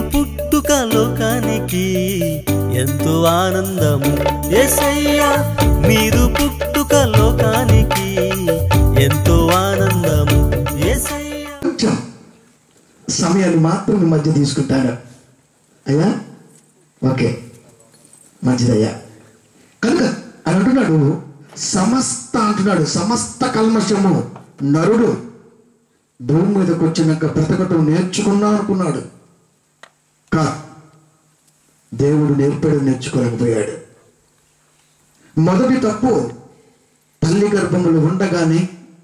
పుట్టుక లోకానికి ఎంతో ఆనందము ఎసయ్యా మీరు పుట్టుక లోకానికి ఎంతో ఆనందము ఎసయ్యా కొంచెం సమయాన్ని మాత్రం మీ మధ్య తీసుకుంటాను అయ్యా ఓకే మంచిదయ్యా కనుక అని అంటున్నాడు సమస్త అంటున్నాడు సమస్త కల్మషము నరుడు భూమి మీదకి వచ్చినాక బ్రతకటం నేర్చుకున్నా అనుకున్నాడు కా దేవుడు నేర్పడం నేర్చుకోలేకపోయాడు మొదటి తప్పు తల్లి గర్భములు ఉండగానే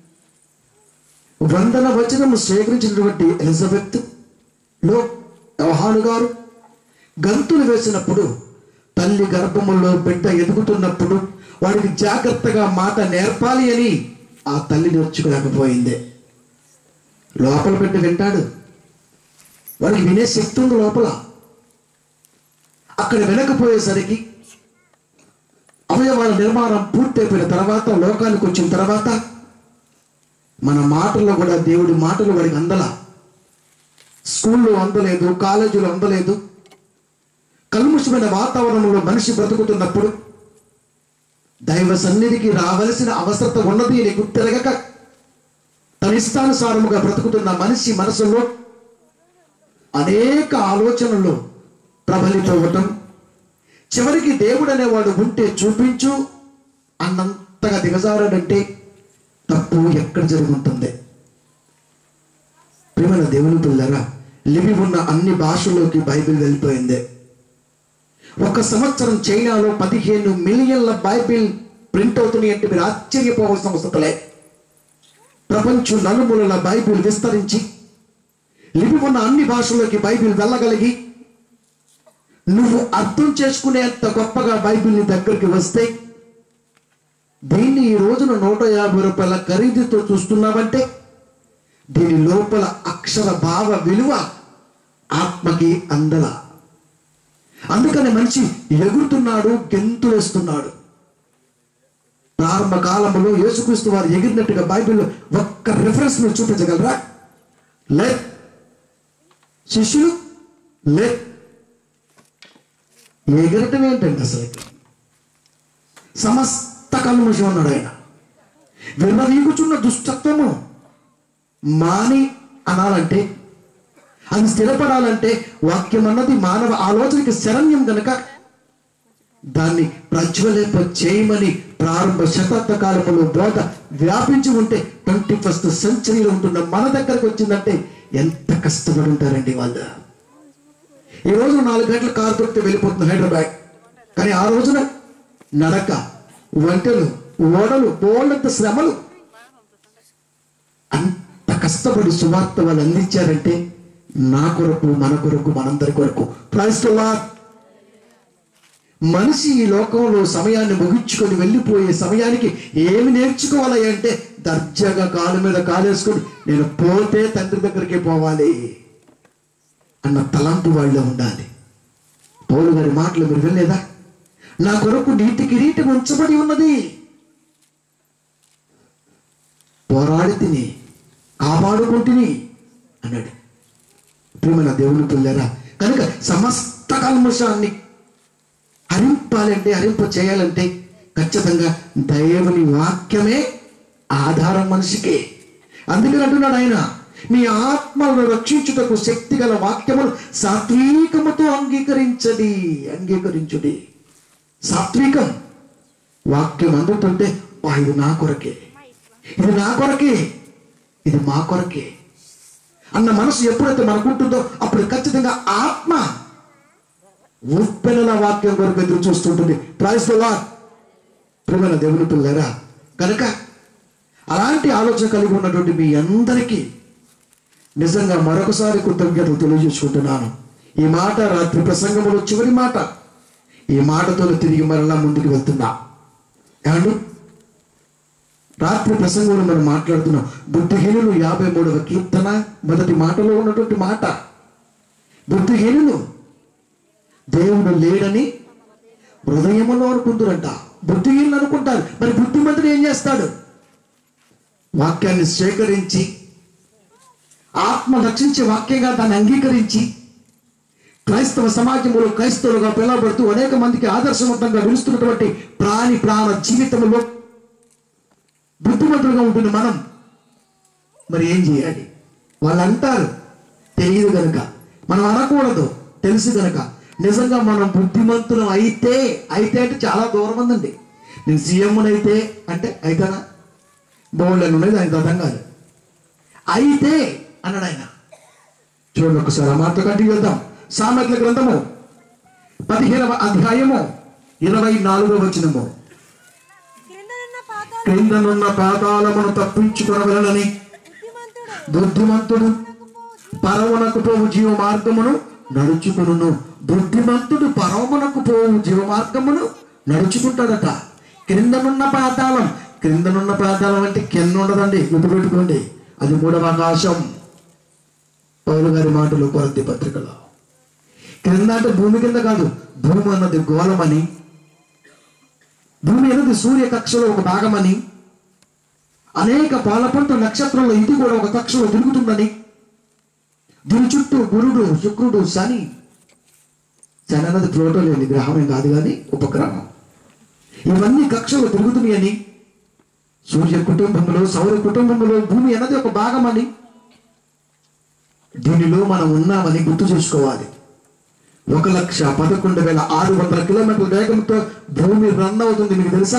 వందన వచనము స్వీకరించినటువంటి ఎలిజబెత్ లో యోహాను గారు గంతులు వేసినప్పుడు తల్లి గర్భములో బిడ్డ ఎదుగుతున్నప్పుడు వాడికి జాగ్రత్తగా మాట నేర్పాలి అని ఆ తల్లి నేర్చుకోలేకపోయింది లోపల బిడ్డ వింటాడు వాడికి వినే శక్తి ఉంది లోపల అక్కడ వినకపోయేసరికి అవయవాల నిర్మాణం పూర్తయిపోయిన తర్వాత లోకానికి వచ్చిన తర్వాత మన మాటల్లో కూడా దేవుడి మాటలు వాడికి అందల స్కూల్లో అందలేదు కాలేజీలో అందలేదు కల్ముషమైన వాతావరణంలో మనిషి బ్రతుకుతున్నప్పుడు దైవ సన్నిధికి రావలసిన అవసరత ఉన్నది అని గుర్తిరగక తన ఇష్టానుసారముగా బ్రతుకుతున్న మనిషి మనసులో అనేక ఆలోచనలు ప్రబలిపోవటం చివరికి దేవుడు అనేవాడు ఉంటే చూపించు అన్నంతగా దిగజారాడంటే తప్పు ఎక్కడ జరుగుతుంది ప్రేమల దేవుని పిల్లరా లిపి ఉన్న అన్ని భాషల్లోకి బైబిల్ వెళ్ళిపోయింది ఒక సంవత్సరం చైనాలో పదిహేను మిలియన్ల బైబిల్ ప్రింట్ అవుతున్నాయి అంటే మీరు ఆశ్చర్యపోవాల్సిన అవసరం లే ప్రపంచం నలుమూలల బైబిల్ విస్తరించి లిపి ఉన్న అన్ని భాషల్లోకి బైబిల్ వెళ్ళగలిగి నువ్వు అర్థం చేసుకునేంత గొప్పగా బైబిల్ని దగ్గరికి వస్తే దీన్ని ఈ రోజున నూట యాభై రూపాయల ఖరీదుతో చూస్తున్నావంటే దీని లోపల అక్షర భావ విలువ ఆత్మకి అందల అందుకని మనిషి ఎగురుతున్నాడు గెంతులేస్తున్నాడు ప్రారంభ కాలంలో యేసుక్రీస్తు వారు ఎగిరినట్టుగా బైబిల్లో ఒక్క రిఫరెన్స్ మీరు చూపించగలరా లే శిష్యులు లే ఎగరటం ఏంటండి అసలు సమస్త కల్మషం అన్నాడు ఆయన విర్రవీగుచున్న దుష్టత్వము మాని అనాలంటే అది స్థిరపడాలంటే వాక్యం అన్నది మానవ ఆలోచనకి శరణ్యం గనక దాన్ని ప్రజ్వలింప చేయమని ప్రారంభ శతాబ్ద కాలంలో బోధ వ్యాపించి ఉంటే ట్వంటీ ఫస్ట్ సెంచరీలో ఉంటున్న మన దగ్గరకు వచ్చిందంటే ఎంత కష్టపడి ఉంటారండి వాళ్ళు ఈ రోజు నాలుగు గంటల కారు దొరికితే వెళ్ళిపోతుంది హైదరాబాద్ కానీ ఆ రోజున నడక వంటలు ఓడలు బోళ్ళంత శ్రమలు అంత కష్టపడి సువార్త వాళ్ళు అందించారంటే నా కొరకు మన కొరకు మనందరి కొరకు ప్రైస్తలా మనిషి ఈ లోకంలో సమయాన్ని ముగించుకొని వెళ్ళిపోయే సమయానికి ఏమి నేర్చుకోవాలి అంటే దర్జాగా కాలు మీద కాలేసుకొని నేను పోతే తండ్రి దగ్గరికి పోవాలి అన్న తలంపు వాళ్ళలో ఉండాలి పౌలు గారి మాటలు మీరు వినలేదా నా కొరకు నీటి కిరీటం ఉంచబడి ఉన్నది పోరాడి తిని కాపాడుకుంటుని అన్నాడు ప్రేమ దేవుని పిల్లరా కనుక సమస్త కల్మషాన్ని హరింపాలంటే హరింప చేయాలంటే ఖచ్చితంగా దేవుని వాక్యమే ఆధారం మనిషికి అందుకని అంటున్నాడు ఆయన మీ ఆత్మలను రక్షించుటకు శక్తి గల వాక్యములు సాత్వికముతో అంగీకరించడి అంగీకరించుడి సాత్వికం వాక్యం అందుతుంటే "వా, ఇది నా కొరకే ఇది నా కొరకే ఇది మా కొరకే అన్న మనసు ఎప్పుడైతే మనకుంటుందో అప్పుడు ఖచ్చితంగా ఆత్మ ఉప్పెనల వాక్యం కొరకు ఎదురు చూస్తుంటుంది ప్రాయస్తులా ప్రేమల దేవుని పిల్లరా కనుక అలాంటి ఆలోచన కలిగి ఉన్నటువంటి మీ అందరికీ నిజంగా మరొకసారి కృతజ్ఞతలు తెలియజేసుకుంటున్నాను ఈ మాట రాత్రి ప్రసంగంలో చివరి మాట ఈ మాటతో తిరిగి మరలా ముందుకు వెళ్తున్నా ఏమండి రాత్రి ప్రసంగంలో మనం మాట్లాడుతున్నాం బుద్ధిహీనులు యాభై మూడవ కీర్తన మొదటి మాటలో ఉన్నటువంటి మాట బుద్ధిహీనులు దేవుడు లేడని హృదయములో అనుకుంటారంట బుద్ధిహీనులు అనుకుంటారు మరి బుద్ధిమంతుడు ఏం చేస్తాడు వాక్యాన్ని స్వీకరించి ఆత్మ రక్షించే వాక్యంగా దాన్ని అంగీకరించి క్రైస్తవ సమాజంలో క్రైస్తవులుగా పిలువబడుతూ అనేక మందికి ఆదర్శవంతంగా నిలుస్తున్నటువంటి ప్రాణి ప్రాణ జీవితంలో బుద్ధిమంతులుగా ఉంటుంది మనం మరి ఏం చేయాలి వాళ్ళు అంటారు తెలియదు గనుక మనం అనకూడదు తెలుసు గనుక నిజంగా మనం బుద్ధిమంతులం అయితే అయితే అంటే చాలా దూరం ఉందండి నేను సీఎం అయితే అంటే అయితేనా బోల్డ్ ఉన్నది దానికి అర్థం కాదు అయితే అన్నాడు ఆయన చూడండి ఒకసారి ఆ మాట కంటిన్యూ చేద్దాం సామెతల గ్రంథము పదిహేనవ అధ్యాయము ఇరవై నాలుగవ వచనము క్రిందనున్న పాతాళ క్రిందనున్న పాతాళమును తప్పించుకొనవలనని బుద్ధిమంతుడు బుద్ధిమంతుడు పరమునకు పోవు జీవ మార్గమును నడుచుకును బుద్ధిమంతుడు పరమునకు పోవు జీవ మార్గమును నడుచుకుంటాడట క్రిందనున్న పాతాళం క్రిందనున్న పాతాళం అంటే కింద ఉండదండి గుర్తుపెట్టుకోండి అది మూడవ ఆకాశం పౌలు గారి మాటలు కొరతి పత్రికలో క్రింద అంటే భూమి కింద కాదు భూమి అన్నది గోళమని భూమి అన్నది సూర్య కక్షలో ఒక భాగమని అనేక పాలపంట నక్షత్రంలో ఇది కూడా ఒక కక్షలో తిరుగుతుందని దీని చుట్టూ గురుడు శుక్రుడు శని శని అన్నది ప్లోటో లేని గ్రహమే కాదు కానీ ఉపగ్రహం ఇవన్నీ కక్షలు తిరుగుతున్నాయని సూర్య కుటుంబంలో సౌర కుటుంబంలో భూమి అన్నది ఒక భాగమని దీనిలో మనం ఉన్నామని గుర్తు చేసుకోవాలి ఒక లక్ష పదకొండు వేల ఆరు వందల కిలోమీటర్ల వేగంతో భూమి రన్ అవుతుంది మీకు తెలుసా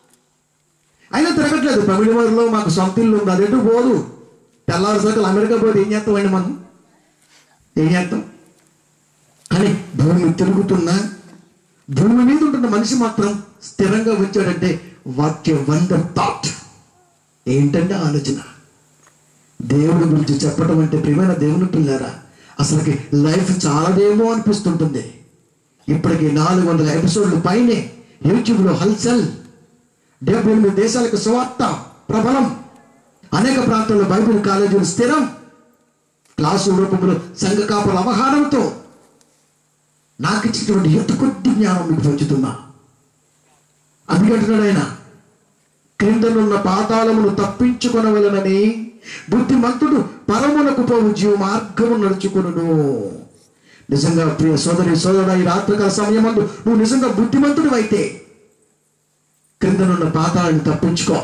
అయినా తిరగట్లేదు తమిళవారిలో మాకు సొంత ఇల్లు ఉంది అదేంటో పోదు తెల్లవారు సైకిల్ అమెరికా పోతే ఏం చేస్తామండి మనం ఏం చేస్తాం కానీ భూమి తిరుగుతున్నా భూమి మీద ఉంటున్న మనిషి మాత్రం స్థిరంగా ఉంచాడంటే వాక్య వండర్ థాట్ ఏంటంటే ఆలోచన దేవుడి గురించి చెప్పడం అంటే ప్రియమైన దేవుని పిల్లారా అసలుకి లైఫ్ చాలాదేమో అనిపిస్తుంటుంది ఇప్పటికి నాలుగు వందల ఎపిసోడ్లు పైనే యూట్యూబ్లో హల్చల్ డెబ్బై ఎనిమిది దేశాలకు సువార్త ప్రబలం అనేక ప్రాంతాల్లో బైబిల్ కాలేజీలు స్థిరం క్లాసు రూపంలో సంఘ కాపుల అవగాహనతో నాకు ఇచ్చినటువంటి ఎంత కొద్ది జ్ఞానం మీకు పంచుతున్నా అందుకంటున్నాడు ఆయన క్రిందనున్న పాతాళమును తప్పించుకొనవలనని బుద్ధిమంతుడు పరమునకు పోవు జీవ మార్గము నడుచుకును నిజంగా ప్రియ సోదరి సోదరుడు ఈ రాత్రికాల సమయమందు నువ్వు నిజంగా బుద్ధిమంతుడు అయితే క్రిందనున్న పాతాళాన్ని తప్పించుకో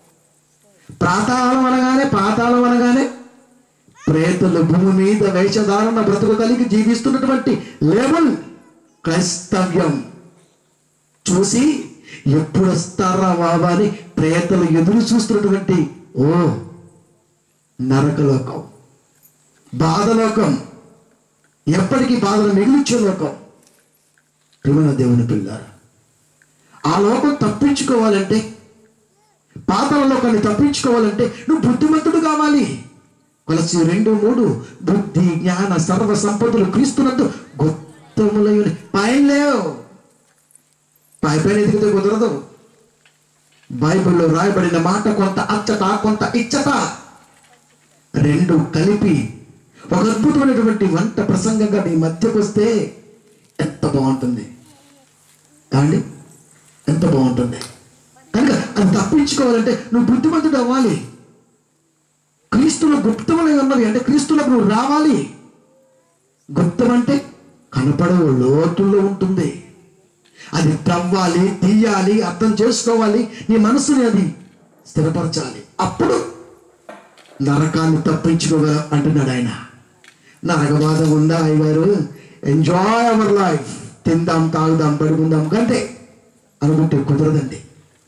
పాతాళం అనగానే పాతాళం అనగానే ప్రేతలు భూమి మీద వేషధారణ బ్రతుకు కలిగి జీవిస్తున్నటువంటి లేబుల్ క్రైస్తవ్యం చూసి ఎప్పుడు వస్తారా బాబా అని ప్రేతలు ఎదురు చూస్తున్నటువంటి ఓ నరకలోకం బాధలోకం ఎప్పటికీ బాధలు మిగిలించే లోకం ప్రియమైన దేవుని పిల్లారా ఆ లోకం తప్పించుకోవాలంటే పాతాల లోకాన్ని తప్పించుకోవాలంటే నువ్వు బుద్ధిమంతుడు కావాలి కొలసి రెండు మూడు బుద్ధి జ్ఞాన సర్వ సంపదలు క్రీస్తునందు గొప్పములై పైన లేవు పై పైన ఎదిగితే కుదరదు బైబిల్లో రాయబడిన మాట కొంత అచ్చట కొంత ఇచ్చట రెండు కలిపి ఒక అద్భుతమైనటువంటి వంట ప్రసంగంగా నీ మధ్యకు వస్తే ఎంత బాగుంటుంది కాండి ఎంత బాగుంటుంది కనుక అది తప్పించుకోవాలంటే నువ్వు బుద్ధిమంతుడు అవ్వాలి క్రీస్తులో గుప్తములై ఉన్నవి అంటే క్రీస్తులకు నువ్వు రావాలి గుప్తం అంటే కనపడవు లోతుల్లో ఉంటుంది అది తవ్వాలి తీయాలి అర్థం చేసుకోవాలి నీ మనసుని అది స్థిరపరచాలి అప్పుడు నరకాన్ని తప్పించుకోగల అంటున్నాడు ఆయన నరకవాదం ఉందా అయ్యగారు ఎంజాయ్ అవర్ లైఫ్ తిందాం తాగుదాం పడుకుందాం కంటే అనుకుంటే కుదరదండి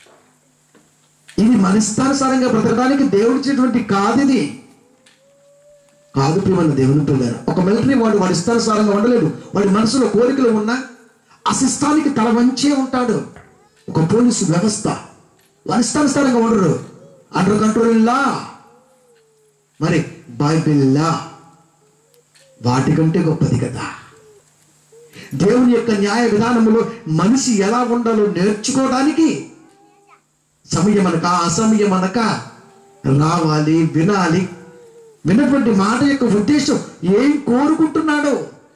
ఇది మన ఇష్టానుసారంగా బ్రతకడానికి దేవుడు ఇచ్చినటువంటి కాదు ఇది కాదు ప్రియమైన దేవుని పిల్లలు ఒక మిలిటరీ వాడు వాడి ఇష్టానుసారంగా ఉండలేడు వాడి మనసులో కోరికలు ఉన్నా అశిష్టానికి తల వంచే ఉంటాడు ఒక పోలీసు వ్యవస్థ వారి ఇష్టానుసారంగా ఉండరు అండర్ కంట్రోల్ లా మరి బైబిల్ లా వాటికంటే గొప్పది కదా దేవుని యొక్క న్యాయ విధానములో మనిషి ఎలా ఉండాలో నేర్చుకోవడానికి సమయం అనక అసమయం అనక రావాలి వినాలి విన్నటువంటి మాట యొక్క ఉద్దేశం ఏం కోరుకుంటున్నాడో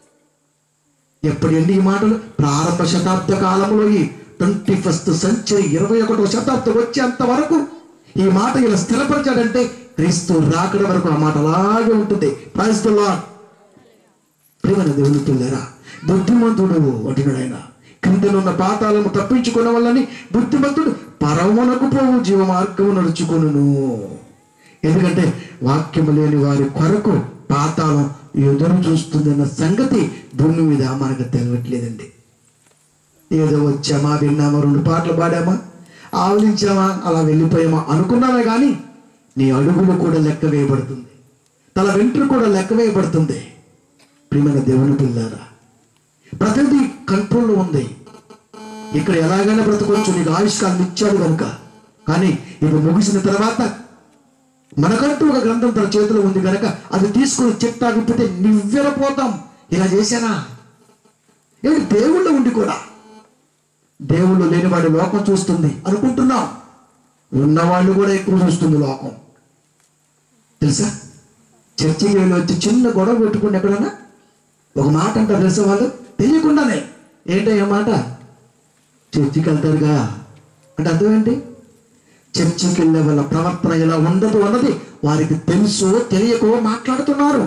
ఎప్పుడండి ఈ మాటలు ప్రారంభ శతాబ్ద కాలంలో ఈ ట్వంటీ ఫస్ట్ సెంచరీ ఇరవై ఒకటో శతాబ్దం వచ్చేంత వరకు ఈ మాట ఇలా స్థిరపరిచాడంటే క్రీస్తు రాకడ వరకు ఆ మాట అలాగే ఉంటుంది ప్రైస్తుల్లో ప్రియమైన దేవుని పిల్లరా బుద్ధిమంతుడు అంటున్నాడు ఆయన క్రిందనున్న పాతాలను తప్పించుకున్న వల్లని బుద్ధిమంతుడు పరమునకు పోవు జీవ మార్గము నడుచుకొనును ఎందుకంటే వాక్యము లేని వారి కొరకు పాతాళం ఎదురు చూస్తుందన్న సంగతి భూమి మీద మనకు తెలియట్లేదండి ఏదో వచ్చామా విన్నామా రెండు పాటలు పాడామా ఆవలించామా అలా వెళ్ళిపోయామా అనుకున్నామే కానీ నీ అడుగులు కూడా లెక్క వేయబడుతుంది తల వెంట్రు కూడా లెక్క వేయబడుతుంది ప్రియమైన దేవుని పిల్లారా ప్రతిదీ కంట్రోల్లో ఉంది ఇక్కడ ఎలాగైనా బ్రతకొచ్చు నీకు ఆయుష్కాలం ఇచ్చాడు కనుక కానీ ఇది ముగిసిన తర్వాత మనకంటూ ఒక గ్రంథం తన చేతిలో ఉంది కనుక అది తీసుకుని చెప్తా విప్పితే నివ్వెరపోతాం ఇలా చేశానా ఏంటి దేవుళ్ళు ఉండి కూడా దేవుళ్ళు లేనివాడి లోకం చూస్తుంది అనుకుంటున్నాం ఉన్నవాళ్ళు కూడా ఎక్కువ చూస్తుంది లోకం తెలుసా చర్చికి వెళ్ళి వచ్చి చిన్న గొడవ పెట్టుకుని ఎక్కడన్నా ఒక మాట అంటారు తెలుసా వాళ్ళు తెలియకుండానే ఏంటయ్యా మాట చర్చికి వెళ్తారుగా అంటే అర్థం ఏంటి చర్చికి వెళ్ళే వాళ్ళ ప్రవర్తన ఇలా ఉండదు అన్నది వారికి తెలుసో తెలియకో మాట్లాడుతున్నారు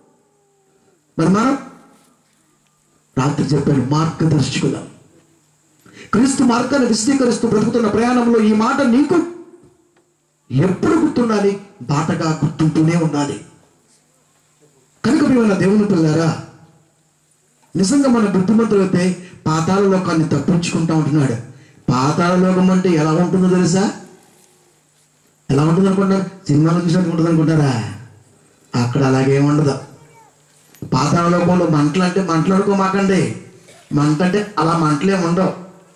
మరి మనం రాత్రి చెప్పాను మార్గదర్శకులం క్రీస్తు మార్గాన్ని విశదీకరిస్తూ బ్రతుకుతున్న ప్రయాణంలో ఈ మాట నీకు ఎప్పుడు గుర్తుండాలి బాటగా గుర్తుంటూనే ఉండాలి కనుక ప్రియమైన దేవుని పిల్లారా నిజంగా మన బుద్ధిమంతులైతే పాతాళ లోకాన్ని తప్పించుకుంటా ఉంటున్నాడు పాతాళ లోకం అంటే ఎలా ఉంటుందో తెలుసా ఎలా ఉంటుంది అనుకుంటారు సినిమాలో చూసినట్టు ఉంటుంది అనుకుంటారా అక్కడ అలాగే ఉండదు పాతాళ లోకంలో మంటలు అంటే మంటలాడుకోమాకండి మంట అంటే అలా మంటలే ఉండవు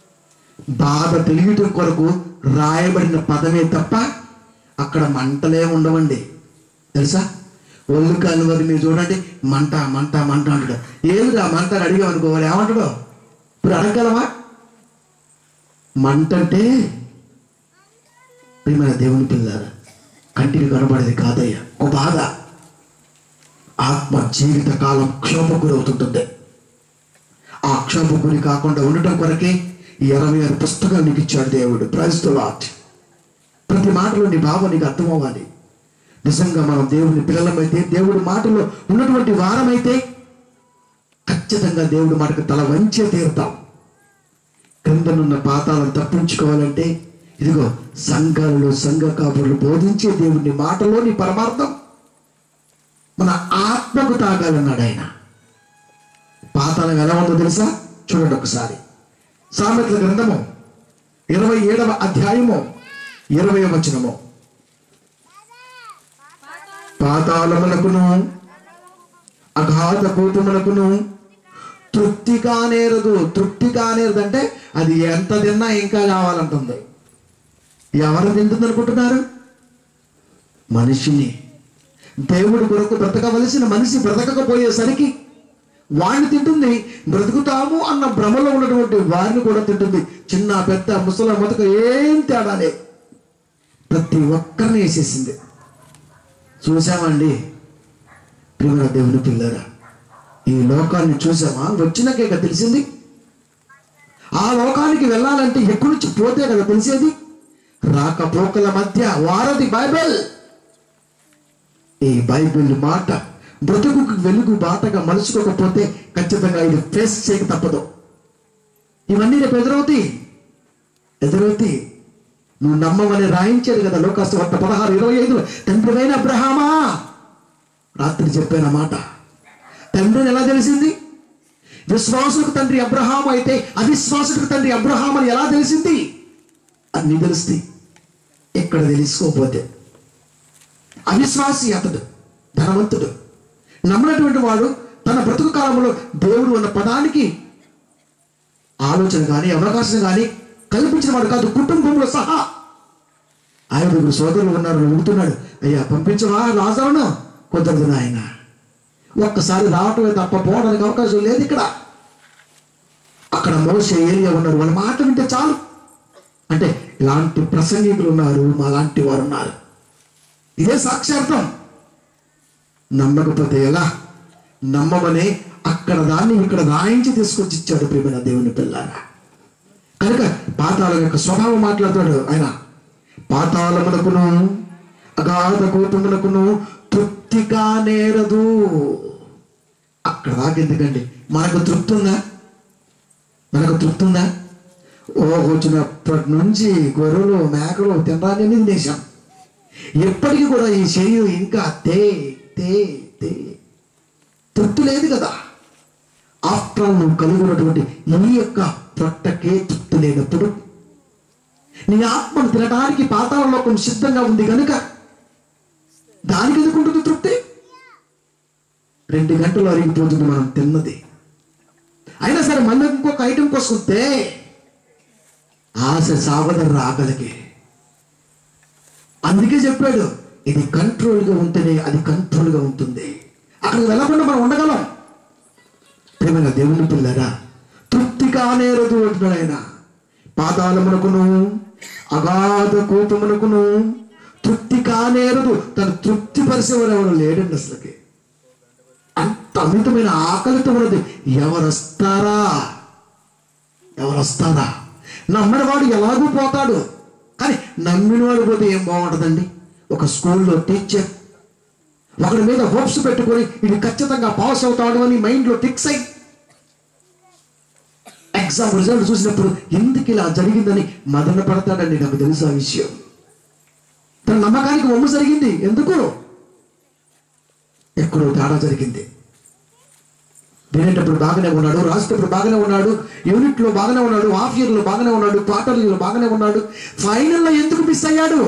బాధ తెలియటం కొరకు రాయబడిన పదమే తప్ప అక్కడ మంటలే ఉండవండి తెలుసా ఒళ్ళు కాలు వారి మీరు చూడండి మంట మంట మంట అంటాడు ఏదిరా మంట అని అడిగాం అనుకో వాడు ఏమంటాడు ఇప్పుడు అడగలమా మంట అంటే ప్రియమైన దేవుని పిల్లారా కంటికి కనబడేది కాదయ్యా ఒక బాధ ఆత్మ జీవిత కాలం క్షోభ గురవుతుంటుంది ఆ క్షోభ గురి కాకుండా ఉండటం కొరకే ఈ ఇరవై ఆరు పుస్తకాలు నీకు ఇచ్చాడు దేవుడు ప్రైజ్ లాట్ ప్రతి మాటలో నీ భావం నీకు అర్థం అవ్వాలి నిజంగా మనం దేవుని పిల్లలమైతే దేవుడి మాటలో ఉన్నటువంటి వారమైతే ఖచ్చితంగా దేవుడి మాటకు తల వంచే తీరుతాం క్రిందనున్న పాతాలను తప్పించుకోవాలంటే ఇదిగో సంఘాలలో సంఘ కాపురులు బోధించే దేవుని మాటలోని పరమార్థం మన ఆత్మకు తాగాలన్నాడు ఆయన పాతాళం ఎలా ఉందో తెలుసా చూడండి ఒకసారి సామెతల గ్రంథము ఇరవై ఏడవ అధ్యాయము ఇరవై వచనము పాతాళములకును అఘాత కూటములకును తృప్తి కానేరదు తృప్తి కానేరదు అంటే అది ఎంత తిన్నా ఇంకా కావాలంటుంది ఎవరు తింటుంది అనుకుంటున్నారు మనిషిని దేవుడి కొరకు బ్రతకవలసిన మనిషి బ్రతకకపోయేసరికి వాడిని తింటుంది బ్రతుకుతాము అన్న భ్రమలో ఉన్నటువంటి వారిని కూడా తింటుంది చిన్న పెద్ద ముసల మొదక ఏం తేడాలే ప్రతి ఒక్కరిని వేసేసింది చూసామండి ప్రియమైన దేవుని పిల్లరా ఈ లోకాన్ని చూసామా వచ్చినాకే కదా తెలిసింది ఆ లోకానికి వెళ్ళాలంటే ఎక్కడి నుంచి పోతే కదా తెలిసేది రాకపోకల మధ్య వారధి బైబిల్ ఈ బైబిల్ మాట బ్రతుకుకు వెలుగు బాటగా మలుచుకోకపోతే ఖచ్చితంగా ఇది ఫేస్ చేయక తప్పదు ఇవన్నీ రేపు ఎదురవుతాయి ఎదురవుతాయి నువ్వు నమ్మమని రాయించాడు కదా లోకాసు వార్త పదహారు ఇరవై ఐదు తండ్రివైన అబ్రహామా రాత్రి చెప్పాను ఆ మాట తండ్రిని ఎలా తెలిసింది విశ్వాసులకు తండ్రి అబ్రహాం అయితే అవిశ్వాసులకు తండ్రి అబ్రహాం అని ఎలా తెలిసింది అన్ని తెలుస్తాయి ఇక్కడ తెలుసుకోకపోతే అవిశ్వాసి అతడు ధనవంతుడు నమ్మినటువంటి వాడు తన బ్రతుకు కాలంలో దేవుడు అన్న పదానికి ఆలోచన కానీ అవకాశం కానీ కల్పించిన వాడు కాదు కుటుంబంలో సహా ఐదుగురు సోదరులు ఉన్నారు అడుగుతున్నాడు అయ్యా పంపించవా లాజరును కుదరదు నాయన ఒక్కసారి రావటమే తప్ప పోవడానికి అవకాశం లేదు ఇక్కడ అక్కడ మోసే ఏరియా ఉన్నారు వాళ్ళ మాట వింటే చాలు అంటే ఇలాంటి ప్రసంగికులు ఉన్నారు మా లాంటి వారు ఉన్నారు ఇదే సాక్షార్థం నమ్మకపోతే ఎలా నమ్మమని అక్కడ దాన్ని ఇక్కడ రాయించి తీసుకొచ్చి ఇచ్చాడు ప్రేమైన దేవుని పిల్లారా కనుక పాతాళం యొక్క స్వభావం మాట్లాడుతాడు ఆయన పాతాళమునకును అగాధ కూటములకును తృప్తిగా నేరదు అక్కడ దాకా ఎందుకండి మనకు తృప్తి ఉందా మనకు తృప్తి ఉందా ఓ వచ్చినప్పటి నుంచి గొర్రెలు మేకలు తినడాన్ని అనేది దేశం ఎప్పటికీ కూడా ఈ శరీరం ఇంకా తే తే తే తృప్తి లేదు కదా ఆఫ్టర్ ఆల్ నువ్వు కలిగి ఉన్నటువంటి ఈ యొక్క పొట్టకే తృప్తి లేనప్పుడు నీ ఆత్మను తినడానికి పాతాళలోకం సిద్ధంగా ఉంది కనుక దానికి ఎందుకు ఉంటుంది తృప్తి రెండు గంటలు అరిగిపోతుంది మనం తిన్నది అయినా సరే మళ్ళీ ఇంకొక ఐటెం కోసం వస్తే ఆశ సావద రాగలిగే అందుకే చెప్పాడు ఇది కంట్రోల్గా ఉంటేనే అది కంట్రోల్గా ఉంటుంది అక్కడికి వెళ్ళకుండా మనం ఉండగలం ప్రేమైన దేవుని పిల్లరా తృప్తి కానేరదు అంటున్నాడు ఆయన పాదాలమునకును అగాధ కోపమునకును తృప్తి కానేరదు తను తృప్తి పరిసేవారు ఎవరు లేడండి అసలుకి అంత అమితమైన ఆకలితో ఉన్నది ఎవరొస్తారా ఎవరొస్తారా నమ్మిన వాడు ఎలాగూ పోతాడు కానీ నమ్మిన వాడు పోతే ఏం బాగుంటుందండి ఒక స్కూల్లో టీచర్ ఒకడి మీద హోప్స్ పెట్టుకొని ఇది ఖచ్చితంగా పాస్ అవుతాడు అని మైండ్లో ఫిక్స్ అయి ఎగ్జామ్ రిజల్ట్ చూసినప్పుడు ఎందుకు ఇలా జరిగిందని మదన పడతాడండి నాకు తెలుసు ఆ విషయం తన నమ్మకానికి వమ్ము జరిగింది ఎందుకు ఎక్కడో తేడా జరిగింది వినేటప్పుడు బాగానే ఉన్నాడు రాసేటప్పుడు బాగానే ఉన్నాడు యూనిట్లో బాగానే ఉన్నాడు హాఫ్ ఇయర్లో బాగానే ఉన్నాడు క్వార్టర్లీలో బాగానే ఉన్నాడు ఫైనల్లో ఎందుకు మిస్ అయ్యాడు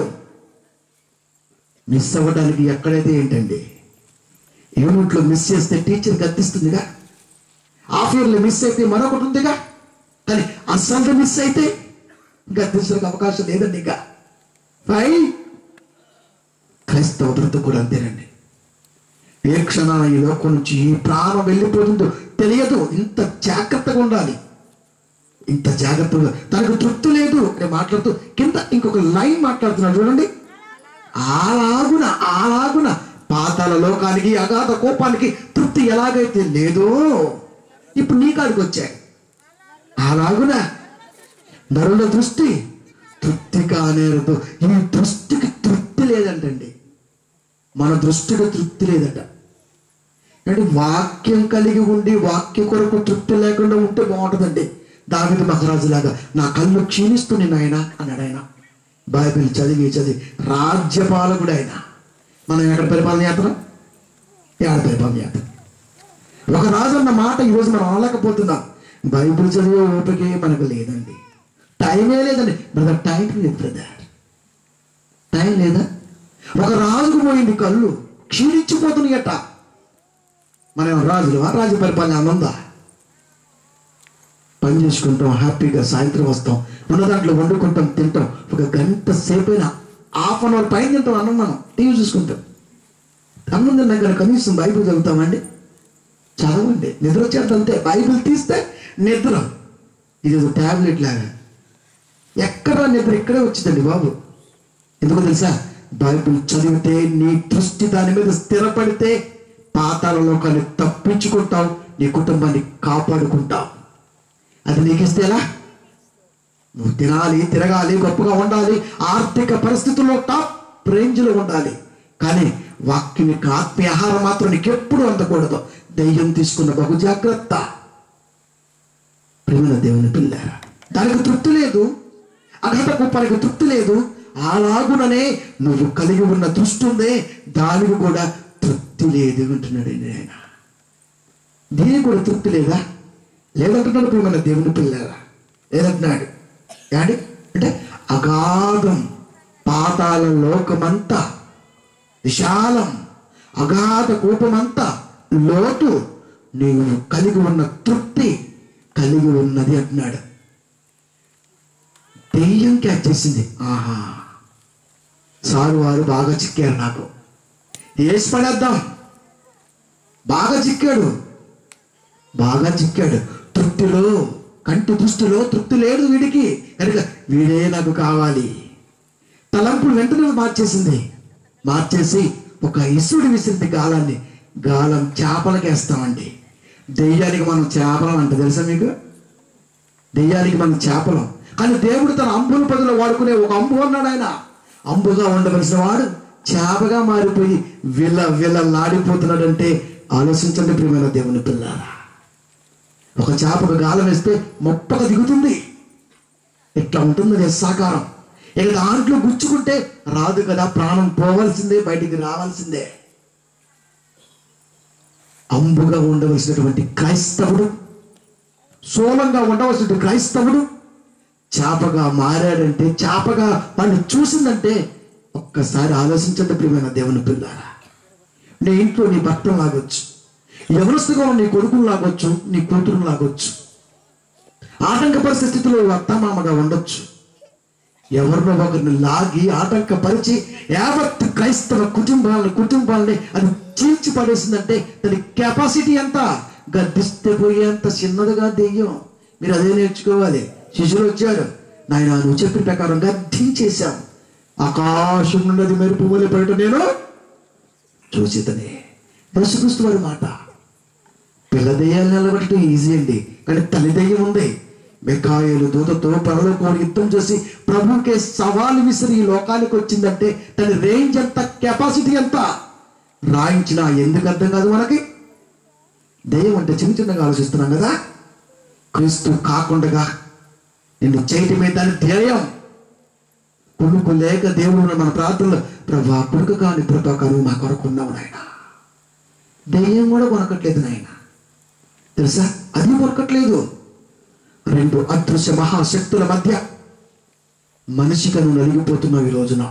మిస్ అవ్వడానికి ఎక్కడైతే ఏంటండి యూనిట్లో మిస్ చేస్తే టీచర్ గద్దిస్తుందిగా హాఫ్ ఇయర్లో మిస్ అయితే మరొకటి ఉందిగా కానీ అసలు మిస్ అయితే గద్దించడానికి అవకాశం లేదండి ఇంకా ఫైన్ క్రైస్తవ బ్రతుకు కూడా అంతేనండి ఏ క్షణాన ఈ లోకం నుంచి ఈ ప్రాణం వెళ్ళిపోతుందో తెలియదు ఇంత జాగ్రత్తగా ఉండాలి ఇంత జాగ్రత్తగా తనకు తృప్తి లేదు అని మాట్లాడుతూ కింద ఇంకొక లైన్ మాట్లాడుతున్నాడు చూడండి అలాగున అలాగున పాతాల లోకానికి అగాధ కోపానికి తృప్తి ఎలాగైతే లేదో ఇప్పుడు నీ కాడికి వచ్చాయి అలాగున నరుల దృష్టి తృప్తి కానేరదు ఈ దృష్టికి తృప్తి లేదంటండి మన దృష్టికి తృప్తి లేదట అంటే వాక్యం కలిగి ఉండి వాక్య కొరకు తృప్తి లేకుండా ఉంటే బాగుంటుందండి దావిద మహారాజు లాగా నా కళ్ళు క్షీణిస్తుంది నాయన అన్నాడు ఆయన బైబిల్ చదివి చదివి రాజ్యపాలకుడు ఆయన మనం ఎక్కడ పరిపాలన చేస్తున్నాం ఏడ పరిపాలన చేస్తాం ఒక రాజు అన్న మాట ఈరోజు మనం అనలేకపోతున్నాం బైబిల్ చదివే ఓపికే మనకు లేదండి టైమే లేదండి బ్రదర్ టైం లేదు బ్రదర్ టైం లేదా ఒక రాజుకు పోయింది కళ్ళు క్షీణించిపోతున్నాయట మనం రాజులు ఆ రాజు పరిపాలన ఆనందా పని చేసుకుంటాం హ్యాపీగా సాయంత్రం వస్తాం ఉన్న దాంట్లో వండుకుంటాం తింటాం ఒక గంట సేపు అయినా హాఫ్ అన్ అవర్ పైన తింటాం అన్నం మనం టీవీ చూసుకుంటాం అన్నం తిన్నాం కానీ కనీసం బైబిల్ చదువుతామండి చదవండి నిద్ర వచ్చేది అంతే బైబిల్ తీస్తే నిద్ర ఇది ఒక ట్యాబ్లెట్ లాగా ఎక్కడ నిద్ర ఇక్కడే వచ్చిందండి బాబు ఎందుకో తెలుసా బైబిల్ చదివితే నీ దృష్టి దాని మీద స్థిరపడితే పాతాల లోకాన్ని తప్పించుకుంటావు నీ కుటుంబాన్ని కాపాడుకుంటావు అది నీకు ఇస్తే ఎలా నువ్వు తినాలి తిరగాలి గొప్పగా ఉండాలి ఆర్థిక పరిస్థితుల్లో టాప్ రేంజ్లో ఉండాలి కానీ వాక్యం యొక్క ఆత్మీయ ఆహారం మాత్రం నీకు ఎప్పుడు అందకూడదు దెయ్యం తీసుకున్న బహు జాగ్రత్త ప్రేమల దేవుని పిల్లారా దానికి తృప్తి లేదు అఘట కుప్పానికి తృప్తి లేదు అలాగుననే నువ్వు కలిగి ఉన్న దృష్టి ఉందే దానికి కూడా తృప్తి లేదు అంటున్నాడు ఆయన దీనికి కూడా తృప్తి లేదా లేదంటున్నాడు ప్రియమైన దేవుని పిల్లారా లేదంటున్నాడు ఏడి అంటే అగాధం పాతాల లోకమంతా విశాలం అగాధ కోపమంతా లోతు నీవు కలిగి ఉన్న తృప్తి కలిగి ఉన్నది అంటున్నాడు దెయ్యం క్యాచ్ చేసింది ఆహా సారు వారు బాగా చిక్కారు నాకు వేసి పడేద్దాం బాగా చిక్కాడు బాగా చిక్కాడు తృప్తిలో కంటి దృష్టిలో తృప్తి లేదు వీడికి కనుక వీడే నాకు కావాలి తలంపులు వెంటనే మార్చేసింది మార్చేసి ఒక ఇసుడు విసిరింది గాలాన్ని గాలం చేపలకి వేస్తామండి దెయ్యానికి మనం చేపలం అంట తెలుసా మీకు దెయ్యానికి మనం చేపలం కానీ దేవుడు తన అంబుల పదిలో వాడుకునే ఒక అంబు అన్నాడు ఆయన అంబుగా ఉండవలసిన వాడు చేపగా మారిపోయి విల విలలాడిపోతున్నాడంటే ఆలోచించండి ప్రియమైన దేవుని పిల్లారా ఒక చేపకు గాలం వేస్తే మొప్పక దిగుతుంది ఇట్లా ఉంటుంది అది సాకారం ఇక దాంట్లో గుచ్చుకుంటే రాదు కదా ప్రాణం పోవలసిందే బయటికి రావాల్సిందే అంబుగా ఉండవలసినటువంటి క్రైస్తవుడు సోలంగా ఉండవలసిన క్రైస్తవుడు చేపగా మారాడంటే చేపగా వాడిని చూసిందంటే ఒక్కసారి ఆలోచించండి ప్రియమైన దేవుని పిల్లారా నీ ఇంట్లో నీ భర్తను లాగొచ్చు ఎవరిస్తుగా నీ కొడుకును లాగొచ్చు నీ కూతురును లాగొచ్చు ఆటంక పరిస్థితిలో అత్తమామగా ఉండొచ్చు ఎవరినో ఒకరిని లాగి ఆటంకపరిచి యావత్ క్రైస్తవ కుటుంబాలని కుటుంబాలని అది చీల్చి పడేసిందంటే దాని కెపాసిటీ ఎంత గద్దిస్తే పోయేంత చిన్నదిగా దెయ్యం మీరు అదే నేర్చుకోవాలి శిష్యులు వచ్చారు నాయన నువ్వు చెప్పిన ప్రకారం గద్దించేశాం ఆకాశం నుండి మెరుపు వలె పడటం నేను చూచితనే యేసుక్రీస్తు వారి మాట పిల్ల దెయ్యాలు నిలబెట్టడం ఈజీ అండి కానీ తల్లి దెయ్యం ఉంది మికాయలు దూతతో పరలోకం యుద్ధం చేసి ప్రభుకే సవాలు విసిరి ఈ లోకానికి వచ్చిందంటే దాని రేంజ్ ఎంత కెపాసిటీ ఎంత రాయించినా ఎందుకు అర్థం కాదు మనకి దెయ్యం అంటే చిన్న చిన్నగా ఆలోచిస్తున్నాం కదా క్రీస్తు కాకుండా నిన్ను చేయటమే దాని ధ్యేయం కొడుకు లేక దేవుడు మన ప్రార్థనలో ప్రభా కొడుకు కాని కృపకరు మా కొరకు ఉన్నావు నాయన దెయ్యం కూడా కొనకట్లేదు నాయన తెలుసా అది కొనకట్లేదు రెండు అదృశ్య మహాశక్తుల మధ్య మనిషిగా నువ్వు నలిగిపోతున్నావు ఈ రోజున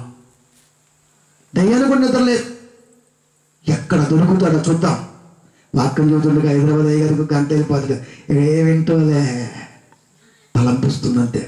దయ్యాలు కూడా నిద్రలేదు ఎక్కడ దొరుకుతాడో చూద్దాం వాక్యం చూస్తుండగా హైదరాబాద్ అయ్య గారికి గంట వెళ్ళిపోతుంది ఏ వింటోలే తలంపిస్తుందంతే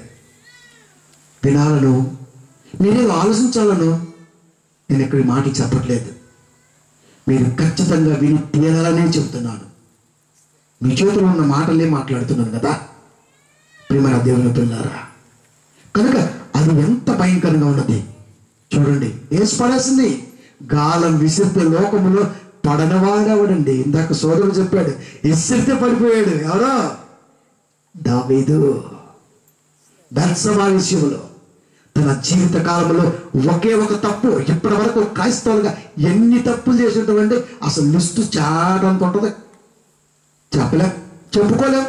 వినాలను మీరేం ఆలోచించాలను నేను ఇక్కడ ఈ మాటలు చెప్పట్లేదు మీరు ఖచ్చితంగా విని తీరాలనే చెప్తున్నాను మీ చేతిలో ఉన్న మాటలే మాట్లాడుతున్నాను కదా ప్రియమైన దేవుని పిల్లారా కనుక అది ఎంత భయంకరంగా ఉన్నది చూడండి వేసి పడేసింది గాలం విసిరితే లోకములో పడనవాడవడండి ఇందాక సోదరుడు చెప్పాడు విసిరితే పడిపోయాడు ఎవరో దావీదు బెత్సబా విషయంలో తన జీవిత కాలంలో ఒకే ఒక తప్పు ఇప్పటి వరకు క్రైస్తవులుగా ఎన్ని తప్పులు చేసినటువంటి అసలు లిస్టు చాటంత ఉంటుంది చెప్పలేం చెప్పుకోలేం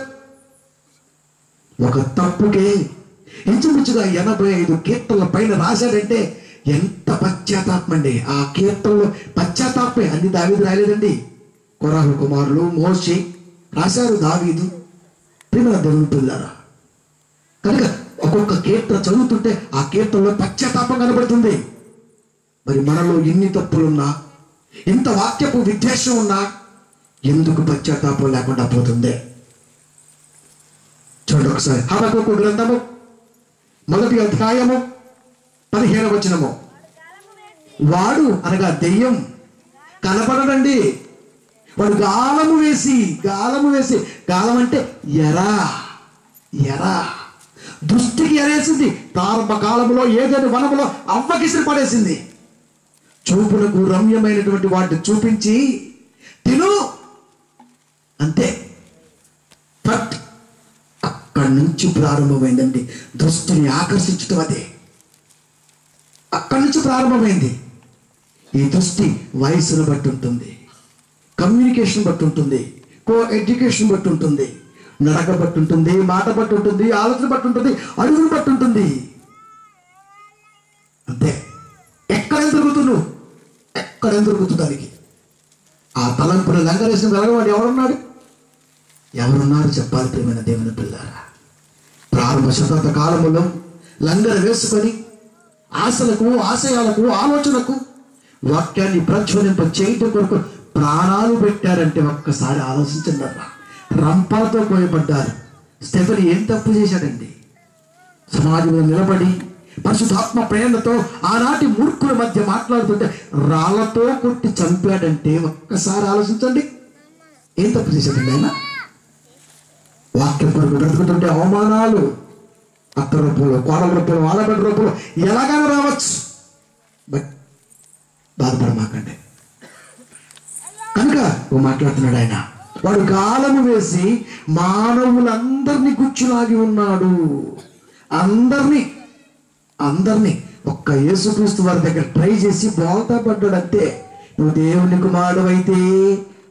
ఒక తప్పుకే ఇంచుమించుగా ఎనభై ఐదు కీర్తనల పైన రాశాడంటే ఎంత పశ్చాత్తాపం అండి ఆ కీర్తనలో పశ్చాత్తాపే అన్ని దావీదు రాయలేదండి కొరాహు కుమారులు మోషి రాశారు దావీదు ప్రేమ దేవుని పిల్లారా కనుక ఒక్కొక్క కీర్తన చదువుతుంటే ఆ కీర్తనలో పశ్చాత్తాపం కనబడుతుంది మరి మనలో ఎన్ని తప్పులున్నా ఇంత వాక్యపు విద్వేషం ఉన్నా ఎందుకు పశ్చాత్తాపం లేకుండా పోతుంది చూడండి ఒకసారి హబకు గ్రంథము మొదటి అధ్యాయము పదిహేను వచనము వాడు అనగా దెయ్యం కనపడడండి వాడు గాలము వేసి గాలము వేసి గాలం అంటే ఎరా ఎరా దృష్టికి ఎరేసింది ప్రారంభ కాలంలో ఏదైనా వనములో అవ్వకిసిరి పడేసింది చూపులకు రమ్యమైనటువంటి వాటిని చూపించి తిను అంతే బట్ అక్కడి నుంచి ప్రారంభమైందండి దృష్టిని ఆకర్షించడం అదే అక్కడి నుంచి ప్రారంభమైంది ఈ దృష్టి వయసును బట్టి ఉంటుంది కమ్యూనికేషన్ బట్టి ఉంటుంది కో ఎడ్యుకేషన్ బట్టి ఉంటుంది నడక బట్టి ఉంటుంది మాట బట్టి ఉంటుంది ఆలోచన బట్టి ఉంటుంది అడుగును బట్టి ఉంటుంది అంతే ఎక్కడేం దొరుకుతున్నావు ఎక్కడేం దొరుకుతుంది దానికి ఆ తలంపుని లంగరేసిన వెలగవాడు ఎవరున్నాడు ఎవరున్నారు చెప్పాలి ప్రియమైన దేవుని పిల్లారా ప్రారంభ శతాబ్ద కాలములో లంగర వేసుకొని ఆశలకు ఆశయాలకు ఆలోచనకు వాక్యాన్ని ప్రజ్వలింప చేయటం కొరకు ప్రాణాలు పెట్టారంటే ఒక్కసారి ఆలోచించండి అమ్మా రంపాలతో కోయబడ్డారు స్టెఫెన్ ఏం తప్పు చేశాడండి సమాజంలో నిలబడి పరిశుద్ధాత్మ ప్రేరణతో ఆనాటి మూర్ఖుల మధ్య మాట్లాడుతుంటే రాళ్లతో కొట్టి చంపాడంటే ఒక్కసారి ఆలోచించండి ఏం తప్పు చేశాడండి ఆయన వాక్యం కొరకు బ్రతుకుతుంటే అవమానాలు అత్త రూపంలో కోడల రూపంలో ఆడబిడ్డ రూపంలో ఎలాగైనా రావచ్చు బట్ బాధపడమాకండి కనుక ఓ మాట్లాడుతున్నాడు ఆయన వాడు గాలము వేసి మానవులందరినీ గుచ్చులాగి ఉన్నాడు అందరినీ అందరినీ ఒక్క యేసుక్రీస్తు వారి దగ్గర ట్రై చేసి బోల్తా పడ్డాడు అంతే నువ్వు దేవుని కుమారుడు అయితే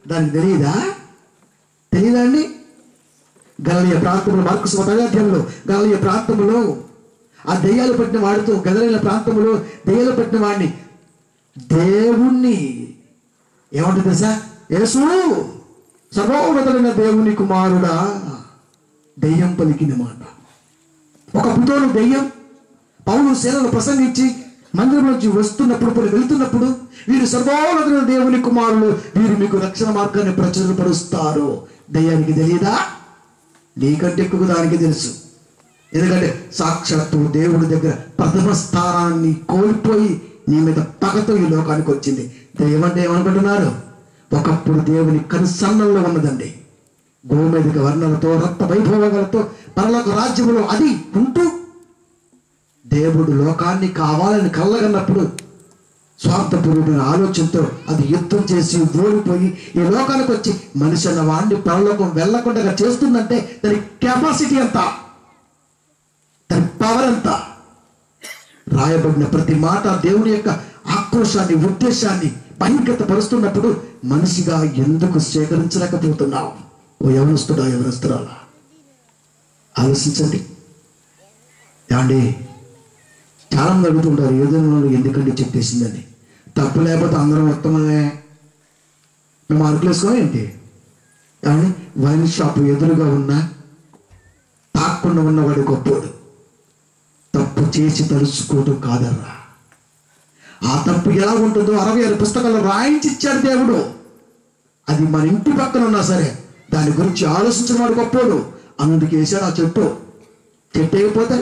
దానికి తెలియదా తెలియదా అండి గలలియ ప్రాంతంలో మార్కు పదార్థంలో గలలియ ప్రాంతంలో ఆ దెయ్యాలు పట్టిన వాడితో గదలిన ప్రాంతంలో దెయ్యాలు పట్టిన వాడిని దేవుణ్ణి ఏమంటుంది తెలుసా యేసు సర్వోన్నతులైన దేవుని కుమారుడా దెయ్యం పలికిన మాట ఒక పుతోను దెయ్యం పౌరు సేనలు ప్రసంగించి మందిరం నుంచి వస్తున్నప్పుడు పోయి వెళ్తున్నప్పుడు వీరు సర్వోన్నతులైన దేవుని కుమారులు వీరు మీకు రక్షణ మార్గాన్ని ప్రచురపరుస్తారు దెయ్యానికి తెలియదా నీకంటే ఎక్కువ దానికి తెలుసు ఎందుకంటే సాక్షాత్తు దేవుడి దగ్గర ప్రథమ స్థానాన్ని కోల్పోయి నీ మీద పగతో ఈ లోకానికి వచ్చింది ఏమంటే ఏమనుకుంటున్నారు ఒకప్పుడు దేవుని కనుసన్నంలో ఉన్నదండి గోమేదిక వర్ణలతో రక్త వైభవములతో పరలోక రాజ్యములో అది ఉంటూ దేవుడు లోకాన్ని కావాలని కళ్ళగన్నప్పుడు స్వార్థపూర్వమైన ఆలోచనతో అది యుద్ధం చేసి ఓడిపోయి ఈ లోకానికి వచ్చి మనిషి అన్న వాడిని పరలోకం వెళ్లకుండా చేస్తుందంటే దాని కెపాసిటీ అంతా దాని పవర్ అంతా రాయబడిన ప్రతి మాట దేవుని యొక్క ఆక్రోశాన్ని ఉద్దేశాన్ని బహిర్గత పరుస్తున్నప్పుడు మనిషిగా ఎందుకు సేకరించలేకపోతున్నావు ఓ యవనస్తుడా యవనస్తురాలా ఆలోచించండి ఏమండి చాలా మంది అడుగుతుంటారు ఏదైనా ఎందుకండి చెప్పేసిందని తప్పు లేకపోతే అందరం ఉత్తమమే మేము మార్కులు వేసుకోవాలి ఏంటి ఏమండి వైన్ షాప్ ఎదురుగా ఉన్నా తాకుండా ఉన్నవాడు గొప్పోడు తప్పు చేసి తలుచుకోవడం కాదర్రా ఆ తప్పు ఎలా ఉంటుందో అరవై ఆరు పుస్తకాలు రాయించి ఇచ్చాడు దేవుడు అది మన ఇంటి పక్కన ఉన్నా సరే దాని గురించి ఆలోచించిన వాడు గొప్పోడు అందుకు వేసాడు ఆ చెట్టు చెట్టు అయిపోతే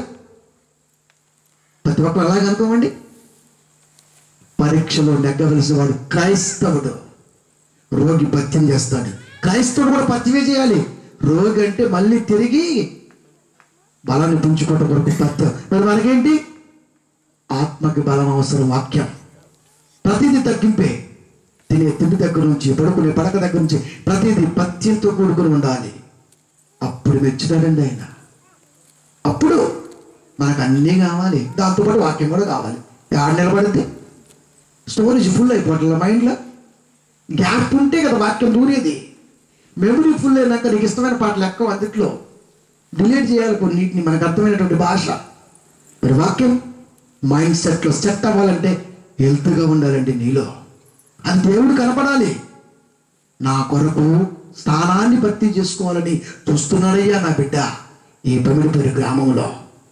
ప్రతి ఒక్కరు అలాగే అనుకోమండి పరీక్షలో నెగ్గవలసిన వాడు క్రైస్తవుడు రోగి పత్యం చేస్తాడు క్రైస్తవుడు కూడా పత్యమే చేయాలి రోగి అంటే మళ్ళీ తిరిగి బలాన్ని పుంజుకోవటం కొరకు పత్యం మరి మనకేంటి ఆత్మకి బలం అవసరం వాక్యం ప్రతిదీ తగ్గింపే తినే తిండి దగ్గర నుంచి పడుకునే పడక దగ్గర నుంచి ప్రతిదీ పత్యంతో కూడుకుని ఉండాలి అప్పుడు మెచ్చుతాడండి ఆయన అప్పుడు మనకు అన్నీ కావాలి దాంతోపాటు వాక్యం కూడా కావాలి ఆడ నిలబడితే స్టోరేజ్ ఫుల్ అయిపోతుంది మైండ్లో గ్యాప్ ఉంటే కదా వాక్యం దూరేది మెమరీ ఫుల్ అయినాక నీకు ఇష్టమైన పాటలు ఎక్కువ అందుట్లో డిలీట్ చేయాలి కొన్నిటిని మనకు అర్థమైనటువంటి భాష మరి వాక్యం మైండ్ సెట్లో సెట్ అవ్వాలంటే హెల్త్గా ఉండాలండి నీలో అది దేవుడు కనపడాలి నా కొరకు స్థానాన్ని భర్తీ చేసుకోవాలని చూస్తున్నాడయ్యా నా బిడ్డ ఈ పమిడిపేరు గ్రామంలో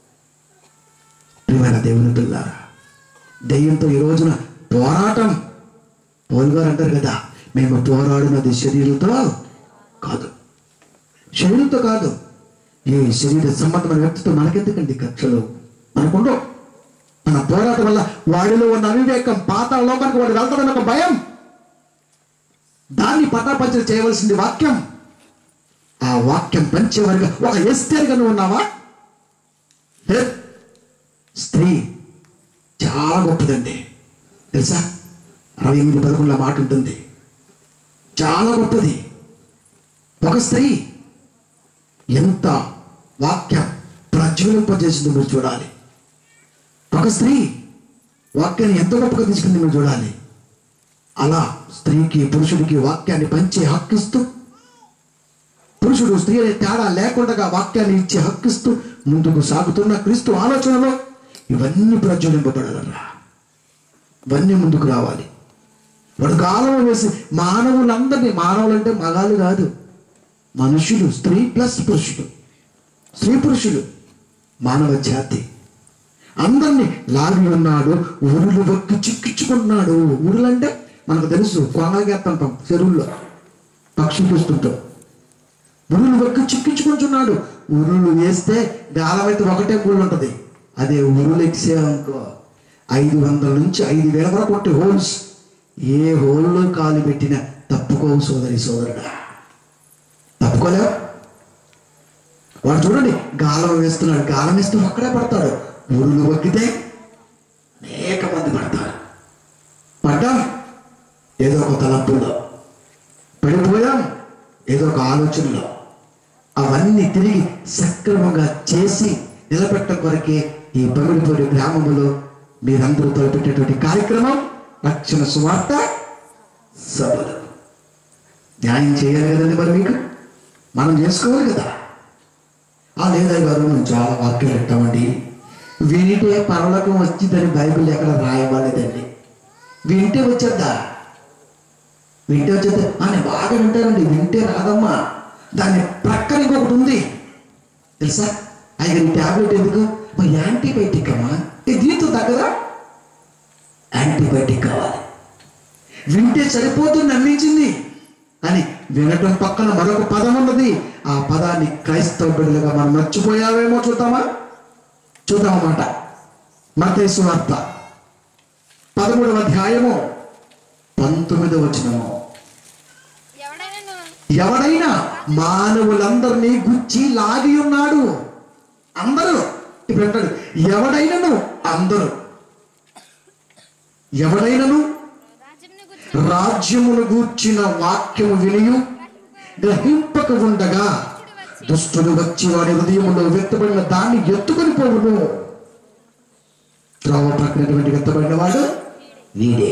ప్రియమైన దేవుని పిల్లారా దెయ్యంతో ఈ రోజున పోరాటం పౌలు గారు అంటారు కదా మేము పోరాడినది శరీరంతో కాదు శరీరంతో కాదు ఈ శరీర సంబంధమైన వ్యక్తితో మనకెందుకండి కక్షలు మనకుండవు మన పోరాటం వల్ల వాడిలో ఉన్న అవివేకం పాత లోకానికి వాడు వెళ్తాడన్న ఒక భయం దాన్ని పటాపంచలు చేయవలసింది వాక్యం ఆ వాక్యం పంచేవారిగా ఒక ఎస్తేరుగా నువ్వు ఉన్నావా లేదు. స్త్రీ చాలా గొప్పదండి తెలుసా అరవై ఎనిమిది పదకొండుల మాట ఉంటుంది చాలా గొప్పది ఒక స్త్రీ ఎంత వాక్యం ప్రజ్వలింపజేసిందో మీరు చూడాలి ఒక స్త్రీ వాక్యాన్ని ఎంత గొప్పగా తీసుకుంది మీరు చూడాలి అలా స్త్రీకి పురుషుడికి వాక్యాన్ని పంచే హక్కిస్తూ పురుషుడు స్త్రీ అనే తేడా లేకుండా వాక్యాన్ని ఇచ్చే హక్కిస్తూ ముందుకు సాగుతున్న క్రీస్తు ఆలోచనలో ఇవన్నీ ప్రజ్వలింపబడాలరా ఇవన్నీ ముందుకు రావాలి వాడు గాలం వేసి మానవులందరినీ మానవులు అంటే మగాలు కాదు మనుషులు స్త్రీ ప్లస్ పురుషుడు స్త్రీ పురుషుడు మానవ జాతి అందరినీ లాగి ఉన్నాడు ఉరులు వక్కి చిక్కించుకుంటున్నాడు ఉరులంటే మనకు తెలుసు కొనగేస్తుంటాం చెరువుల్లో పక్షులు చూస్తుంటాం ఉరులు వక్కి చిక్కించుకుంటున్నాడు ఉరులు వేస్తే గాలం అయితే ఒకటే గుళ్ళు ఉంటుంది అదే ఉరులు ఎక్సేవనుకో ఐదు వందల నుంచి ఐదు వేల వరకు ఉంటాయి హోల్స్ ఏ హోల్లో కాలు పెట్టినా తప్పుకోవు సోదరి సోదరుడా తప్పుకోలేవు వాడు చూడండి గాలం వేస్తున్నాడు గాలం వేస్తూ ఒక్కడే పడతాడు ఊరులు వక్కితే అనేక మంది పడతారు పడ్డాం ఏదో ఒక తలంపుల్లో పడిపోయాం ఏదో ఒక ఆలోచనలో అవన్నీ తిరిగి సక్రమంగా చేసి నిలబెట్టడం కొరకే ఈ పమిడిపూడి గ్రామంలో మీరందరూ తలపెట్టేటువంటి కార్యక్రమం రక్షణ సువార్త సభలు న్యాయం చేయాలి కదండి మరి మీకు మనం చేసుకోవాలి కదా ఆ లేదయ్య గారు మేము చాలా వాక్యాలు పెట్టామండి వినిటే పరలోకం వచ్చిందని బైబిల్ ఎక్కడ రాయబడలేదండి వింటే వచ్చేద్దా వింటే వచ్చేద్దా అని బాగా వింటారండి వింటే రాదమ్మా దాని ప్రక్కన ఇంకొకటి ఉంది తెలుసా అయ్యా ఈ ట్యాబ్లెట్ ఎందుకు మా యాంటీబయాటిక్ అమ్మా ఏ దీంతో తగ్గదా యాంటీబయాటిక్ కావాలి వింటే సరిపోతుంది నమ్మించింది అని వినటం పక్కన మరొక పదం ఉన్నది ఆ పదాన్ని క్రైస్తవ బిడ్డలుగా మనం మర్చిపోయావేమో చూద్దామా చూద్దామన్నమాట మతేసు వార్త పదమూడవ అధ్యాయము పంతొమ్మిదవ వచనము ఎవడైనా ఎవడైనా మానవులందరినీ గుచ్చి లాగి ఉన్నాడు అందరూ ఇప్పుడు అంటాడు ఎవడైనను అందరూ ఎవడైనను రాజ్యంని గురించి రాజ్యమును గూర్చిన వాక్యము వినియు గ్రహింపక ఉండగా దుష్టుడు వచ్చి వాడి హృదయములో వ్యక్తపడిన దాన్ని ఎత్తుకొని పోవును త్రోవ ప్రక్కనటువంటి వ్యక్తపడిన వాడు వీడే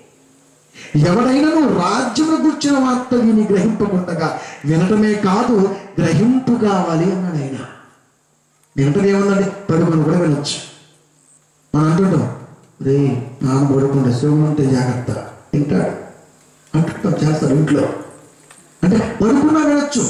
ఎవడైనాను రాజ్యమును గూర్చిన వార్త విని గ్రహింపకుండగా వినటమే కాదు గ్రహింపు కావాలి అన్నాడు ఆయన వినటం ఏముందండి పడుకొని కూడా వినొచ్చు మనం అంటుంటాం రే నాన్న పడుకుంటే శివం ఉంటే జాగ్రత్త తింటాడు అంటుంటాం చేస్తారు ఇంట్లో అంటే పడుకున్నా వినొచ్చు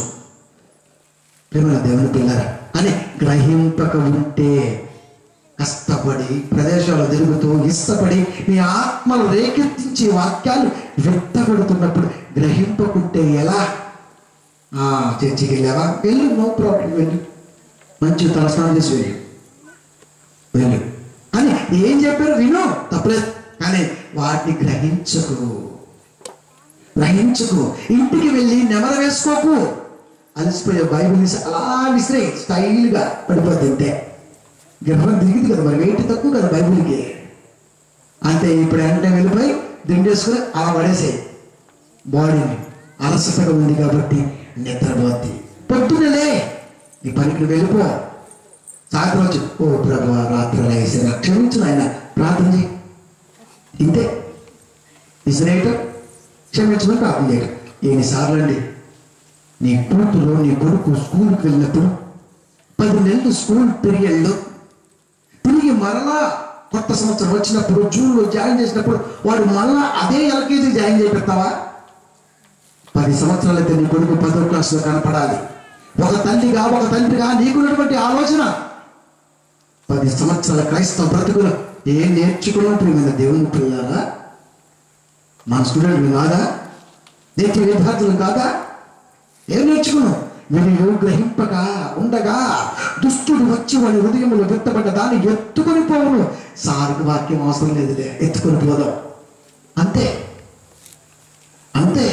ప్రేమ దేవుని పిల్లరా అని గ్రహింపక ఉంటే కష్టపడి ప్రదేశాలు తిరుగుతూ ఇష్టపడి మీ ఆత్మను రేకెత్తించే వాక్యాలు వ్యక్తపడుతున్నప్పుడు గ్రహింపకుంటే ఎలా ఆ చర్చికి వెళ్ళావా వెళ్ళు నో ప్రాబ్లం వెళ్ళు మంచి తలస్నానం చేసి వెళ్ళు వెళ్ళు అని ఏం చెప్పారు విను తప్పలేదు కానీ వాటిని గ్రహించకు గ్రహించకు ఇంటికి వెళ్ళి నెమర వేసుకోకు అలసిపోయే బైబిల్ తీసి అలా విసిరే స్టైల్గా పడిపోద్ది అంతే గర్భం దిగింది కదా మరి వెయిట్ తక్కువ కదా బైబిల్కి అంతే ఇప్పుడు వెంటనే వెళ్ళిపోయి దిండేసుకుని అలా పడేసాయి బాడీని అలసటగా ఉంది కాబట్టి నిద్రపోద్ది పొద్దున్నలే నీ పనికి వెళ్ళిపో సాయంత్రం వచ్చి ఓ ప్రభు రాత్రి వేసి క్షమించు ఆయన ప్రార్థన చేయి ఇంతే విసిరేయటం క్షమించమని ప్రార్థన చేయటం ఎన్నిసార్లు అండి నీ కూతురు నీ కొడుకు స్కూల్కి వెళ్ళినప్పుడు పది నెలలు స్కూల్ పీరియడ్లో తిరిగి మరలా కొత్త సంవత్సరం వచ్చినప్పుడు జూన్లో జాయిన్ చేసినప్పుడు వాడు మళ్ళా అదే ఎల్కేజీ జాయిన్ చేపెడతావా పది సంవత్సరాలైతే నీ కొడుకు పదో క్లాసులో కనపడాలి ఒక తల్లిగా ఒక తండ్రిగా నీకున్నటువంటి ఆలోచన పది సంవత్సరాల క్రైస్తవ బ్రతుకులు ఏం నేర్చుకున్నట్టు మీద దేవుని పిల్లారా మన స్టూడెంట్లు కాదా నేర్చే విద్యార్థులు కాదా ఏం నేర్చుకున్నావు వీళ్ళు గ్రహింపగా ఉండగా దుష్టుడు వచ్చి వాడి హృదయంలో వ్యక్తపడ్డ దాన్ని ఎత్తుకొని పోవును సారికి వాక్యం అవసరం లేదులే ఎత్తుకొని పోదాం అంతే అంతే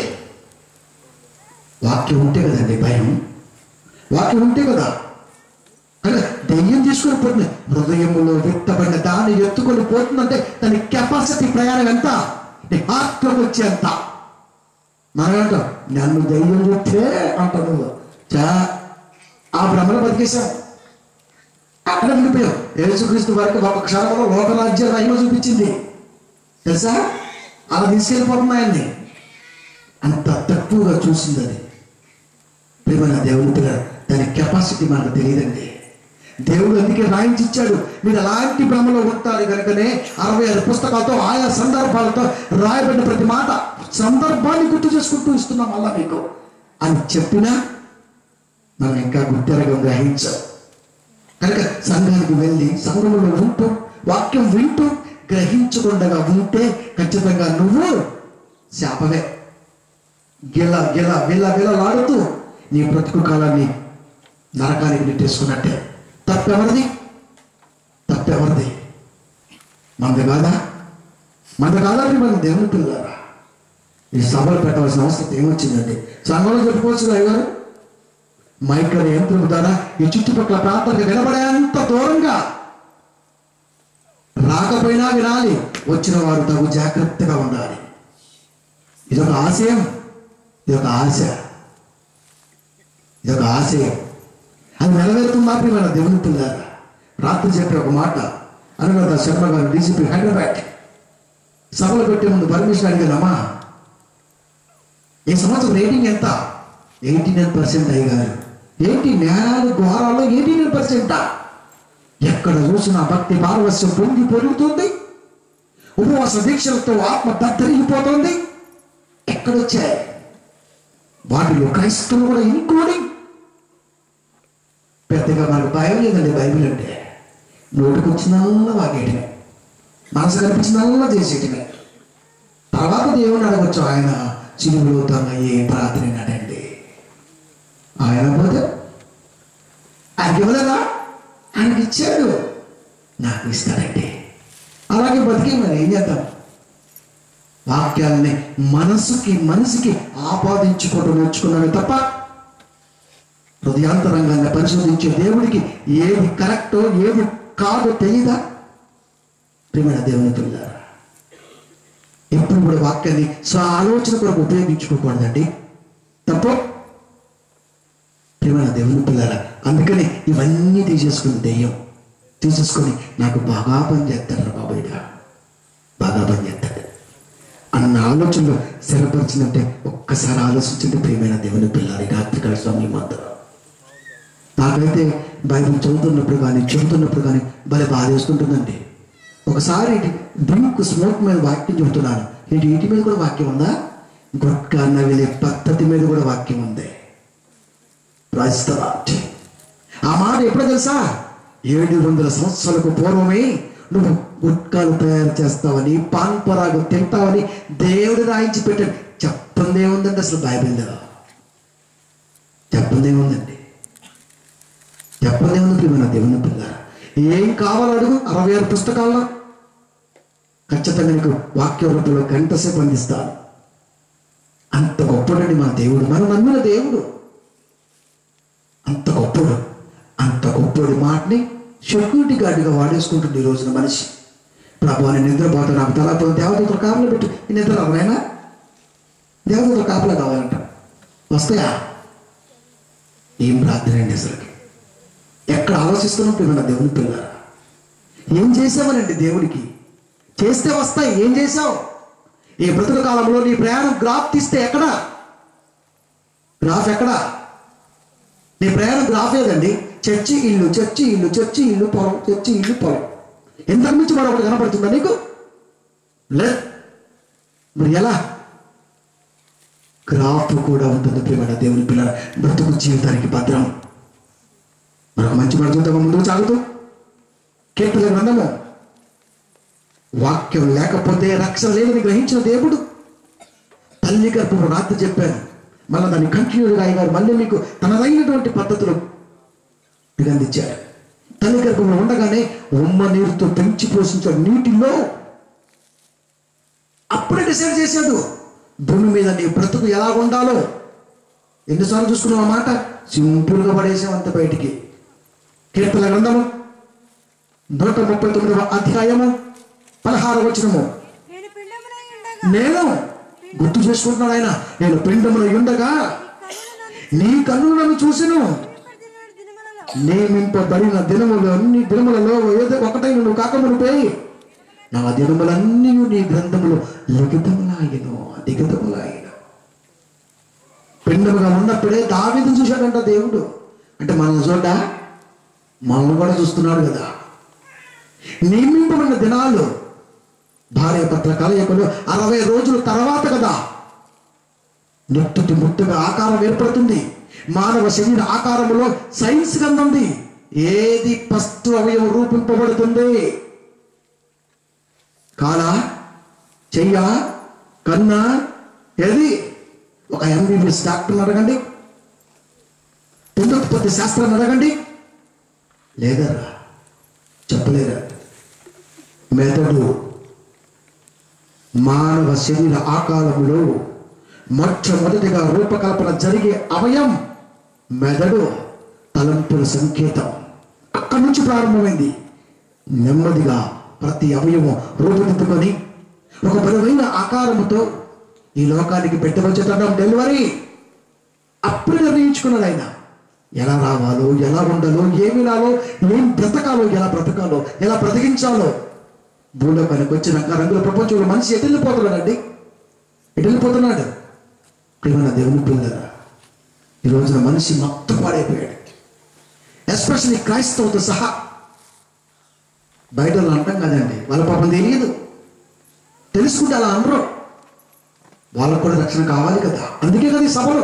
వాక్యం ఉంటే కదండి భయం వాక్యం ఉంటే కదా అంటే దెయ్యం తీసుకొని పోతుంది హృదయములో వ్యక్తపడిన దాన్ని ఎత్తుకొని పోతుందంటే దాని కెపాసిటీ ప్రయాణం ఎంత నీ హార్ట్లోకి వచ్చేంత మనం అంటాం నన్ను దెయ్యం చూస్తే అంటావు నువ్వు చా ఆ భ్రమలో బతికేశాం అక్కడ ఉండిపోయాం యేసుక్రీస్తు వరకు ఒక క్షణంలో లోకరాజ్య మహిమ చూపించింది తెలుసా అలా తీసుకెళ్ళిపోతున్నాయండి అంత తక్కువగా చూసింది అది ప్రేమ దేవుని పిల్లలు దాని కెపాసిటీ మనకు తెలియదండి దేవుడు అందుకే రాయించి ఇచ్చాడు మీరు ఎలాంటి భ్రమలో ఉంటారు కనుకనే అరవై ఆరు పుస్తకాలతో ఆయా సందర్భాలతో రాయబడిన ప్రతి మాట సందర్భాన్ని గుర్తు చేసుకుంటూ ఇస్తున్నాం అలా మీకు అని చెప్పినా మనం ఇంకా గుర్తెరగం గ్రహించాం కనుక సంఘానికి వెళ్ళి సంఘంలో ఉంటూ వాక్యం వింటూ గ్రహించకుండా ఉంటే ఖచ్చితంగా నువ్వు శాపమే గిల గిల విల విలలాడుతూ నీ బ్రతుకు కాలాన్ని నరకానికి నెట్టేసుకున్నట్టే తప్పెవరిది తప్పెవరిది మనది కాదా మనది కాదా మన దేవుని పిల్లరా ఈ సభలు పెట్టవలసిన అవసరం ఏమొచ్చిందండి సంఘంలో చెప్పుకోవచ్చు అయ్యారు మైక్ల యంత్రం ద్వారా ఈ చుట్టుపక్కల ప్రాంతాలకు వినబడేంత దూరంగా రాకపోయినా వినాలి వచ్చిన వారు తగు జాగ్రత్తగా ఉండాలి ఇదొక ఆశయం ఇదొక ఆశ ఇదొక ఆశయం అది నెరవేరుతుందా మన దేవుని పిల్లారా రాత్రి చెప్పే ఒక మాట అనురాధ శర్మ గారు డీసీపీ హైదరాబాద్ సభలు పెట్టే ముందు పర్మిషన్ అడిగానమ్మా ఈ సంవత్సరం రేటింగ్ ఎంత ఎయిటీ నైన్ పర్సెంట్ అయ్యారు ఏంటి నేరాలు ఘోరాలు ఎయిటీ నైన్ పర్సెంట్ ఎక్కడ చూసినా భక్తి పారవస్యం పొంగి పెరుగుతుంది ఉపవాస దీక్షలతో ఆత్మ దద్దరిల్లిపోతుంది ఎక్కడొచ్చాయి వాటిలో క్రైస్తవులు కూడా ఇంక్లూడింగ్ పెద్దగా మనకు భయం లేదండి బైబిల్ అంటే నోటికి వచ్చినల్లా వాగేయటమే మనసు కనిపించినల్లా చేసేయటమే తర్వాత దేవుని అడగచ్చు ఆయన చిలువులో తన ఏ ప్రార్థన అడండి ఆయన పోతే ఆయనకి ఇవ్వలేదా ఆయనకి ఇచ్చాడు నాకు ఇస్తాడండి అలాగే బతికి మరి ఏం చేద్దాం వాక్యాలని మనసుకి మనసుకి ఆపాదించుకోవడం నేర్చుకున్నామే తప్ప హృదయాంతరంగాన్ని పరిశోధించే దేవుడికి ఏది కరెక్టో ఏది కాదో తెలియదా ప్రియమైన దేవుని పిల్లారా ఎప్పుడు కూడా వాక్యాన్ని స్వ ఆలోచన కొరకు ఉపయోగించుకోకూడదండి తప్పు ప్రియమైన దేవుని పిల్లారా అందుకని ఇవన్నీ తీసేసుకుని దెయ్యం తీసేసుకొని నాకు బాగా పని చేస్తాడు బాబాయ్గా బాగా పని చేస్తాడు అన్న ఆలోచనలో స్థిరపరిచిందంటే ఒక్కసారి ఆలోచించండి ప్రియమైన దేవుని పిల్లారి రాత్రికాల స్వామి మాత్రం నాకైతే బైబిల్ చదువుతున్నప్పుడు కానీ చెబుతున్నప్పుడు కానీ భలే బాధ వేసుకుంటుందండి ఒకసారి డ్రింక్ స్మోక్ మీద వాక్యం చెబుతున్నాను ఏంటి వీటి మీద కూడా వాక్యం ఉందా గుట్కా నవిలే పద్ధతి మీద కూడా వాక్యం ఉంది రాయిస్తాట్ ఆ మాట ఎప్పుడు తెలుసా ఏడు వందల సంవత్సరాలకు పూర్వమే నువ్వు గుట్కాలు తయారు చేస్తావని పాన్ పరాగు తింటావని దేవుడు రాయించి పెట్టాడు చెప్పందే ఉందండి అసలు బైబిల్లో చెప్పందే ఉందండి చెప్పందే ఉంది ప్రియమైన దేవుని పిల్ల ఏం కావాలో అడుగు అరవై ఆరు పుస్తకాల్లో ఖచ్చితంగా నీకు వాక్య రూపంలో గంటసేపు అందిస్తాను అంత గొప్పడండి మన దేవుడు మనం నమ్మిన దేవుడు అంత గొప్పడు అంత గొప్పడి మాటని సెక్యూరిటీ గార్డుగా వాడేసుకుంటుంది ఈ రోజున మనిషి ప్రభు నేను నిద్రపోతా నాకు తలాపో దేవదూతలు కాపలా పెట్టు ఈ నిద్ర ఎవరైనా దేవదూతలు కాపలా కావాలంట వస్తాయా ఏం ప్రార్థన అండి అసలుకి ఎక్కడ ఆలోచిస్తున్నాం పిల్లల దేవుని పిల్లరా ఏం చేసామనండి దేవునికి చేస్తే వస్తాయి ఏం చేసావు ఈ బ్రతుక కాలంలో నీ ప్రయాణం గ్రాఫ్ తీస్తే ఎక్కడ గ్రాఫ్ ఎక్కడ నీ ప్రయాణం గ్రాఫ్ ఏదండి చర్చి ఇల్లు చర్చి ఇల్లు చర్చి ఇల్లు పొలం చర్చి ఇల్లు పొలం ఎంత మించి మరొకటి కనపడుతుందా నీకు లేదు మరి ఎలా గ్రాఫ్ కూడా ఉంటుంది ప్రియమైన దేవుని పిల్లల బ్రతుకు జీవితానికి భద్రం మరొక మంచి మాట చూద్దామా ముందుకు సాగుతూ కీర్తన గ్రంథము వాక్యం లేకపోతే రక్షణ లేదని గ్రహించిన దేవుడు తల్లి గర్భం రాత్రి చెప్పాను మళ్ళీ దాన్ని కంటిన్యూగా అయ్యారు మళ్ళీ మీకు తనదైనటువంటి పద్ధతులు మీకు అందించారు తల్లి గర్భంలో ఉండగానే ఉమ్మ నీరుతో పెంచి పోషించాడు నీటిలో అప్పుడే డిసైడ్ చేశాడు భూమి మీద నీ బ్రతుకు ఎలా ఉండాలో ఎన్నిసార్లు చూసుకున్నావు ఆ మాట సింపుల్గా పడేసాం అంత బయటికి కీర్తన గ్రంథము నూట ముప్పై తొమ్మిదవ అధ్యాయము పదహారు వచనము నేను పిండమునై ఉండగా నేను గుర్తు చేసుకుంటున్నాడు ఆయన నేను పిండములో ఉండగా నీ కన్నులు నన్ను చూసిను నింపబడిన దినములలో నియమింపబడిన దినములు అన్ని దినములలో ఏదో ఒకటై నువ్వు కాకమునిపై నా దినములన్నీ నీ గ్రంథములు లిఖితములాయను లిఖితములాయను పిండముగా ఉన్నప్పుడే దావీదు చూశాడంట దేవుడు అంటే మనల్ని చూడ్డా మనల్ని కూడా చూస్తున్నాడు కదా నియమింపబడిన దినాలు భార్య పట్ల కలయికలు అరవై రోజుల తర్వాత కదా నెట్టుటి ముట్టుగా ఆకారం ఏర్పడుతుంది మానవ శరీర ఆకారములో సైన్స్ గంధంది ఏది ఫస్ట్ అవయవం రూపింపబడుతుంది కాల చెయ్య కన్న ఏది ఒక ఎంబీబీఎస్ డాక్టర్ని అడగండి పునరుత్పత్తి శాస్త్రాన్ని అడగండి లేదరా చెప్పలేరా మెదడు మానవ శరీర ఆకారంలో మొట్టమొదటిగా రూపకల్పన జరిగే అవయం మెదడు తలంపుల సంకేతం అక్కడి నుంచి ప్రారంభమైంది నెమ్మదిగా ప్రతి అవయవం రూపుదిద్దుకొని ఒక బలమైన ఆకారముతో ఈ లోకానికి పెట్టవచ్చేటం డెలివరీ అప్పుడు నిర్ణయించుకున్నాడు ఆయన ఎలా రావాలో ఎలా ఉండాలో ఏమి వినాలో ఏం బ్రతకాలో ఎలా బ్రతకాలో ఎలా బ్రతికించాలో భూలోకానికి వచ్చినాక రంగుల ప్రపంచంలో మనిషి ఎటు వెళ్ళిపోతున్నాడండి ఎటు వెళ్ళిపోతున్నాడు ప్రేమ దేవుని పిల్లరా ఈ రోజున మనిషి మొత్తం పాడైపోయాడు ఎస్పెషల్లీ క్రైస్తవుతో సహా బయట వాళ్ళు అంటాం కదండి వాళ్ళ పాపం తెలియదు తెలుసుకుంటే అలా అనరు వాళ్ళకు కూడా రక్షణ కావాలి కదా అందుకే కదా ఈ సభలు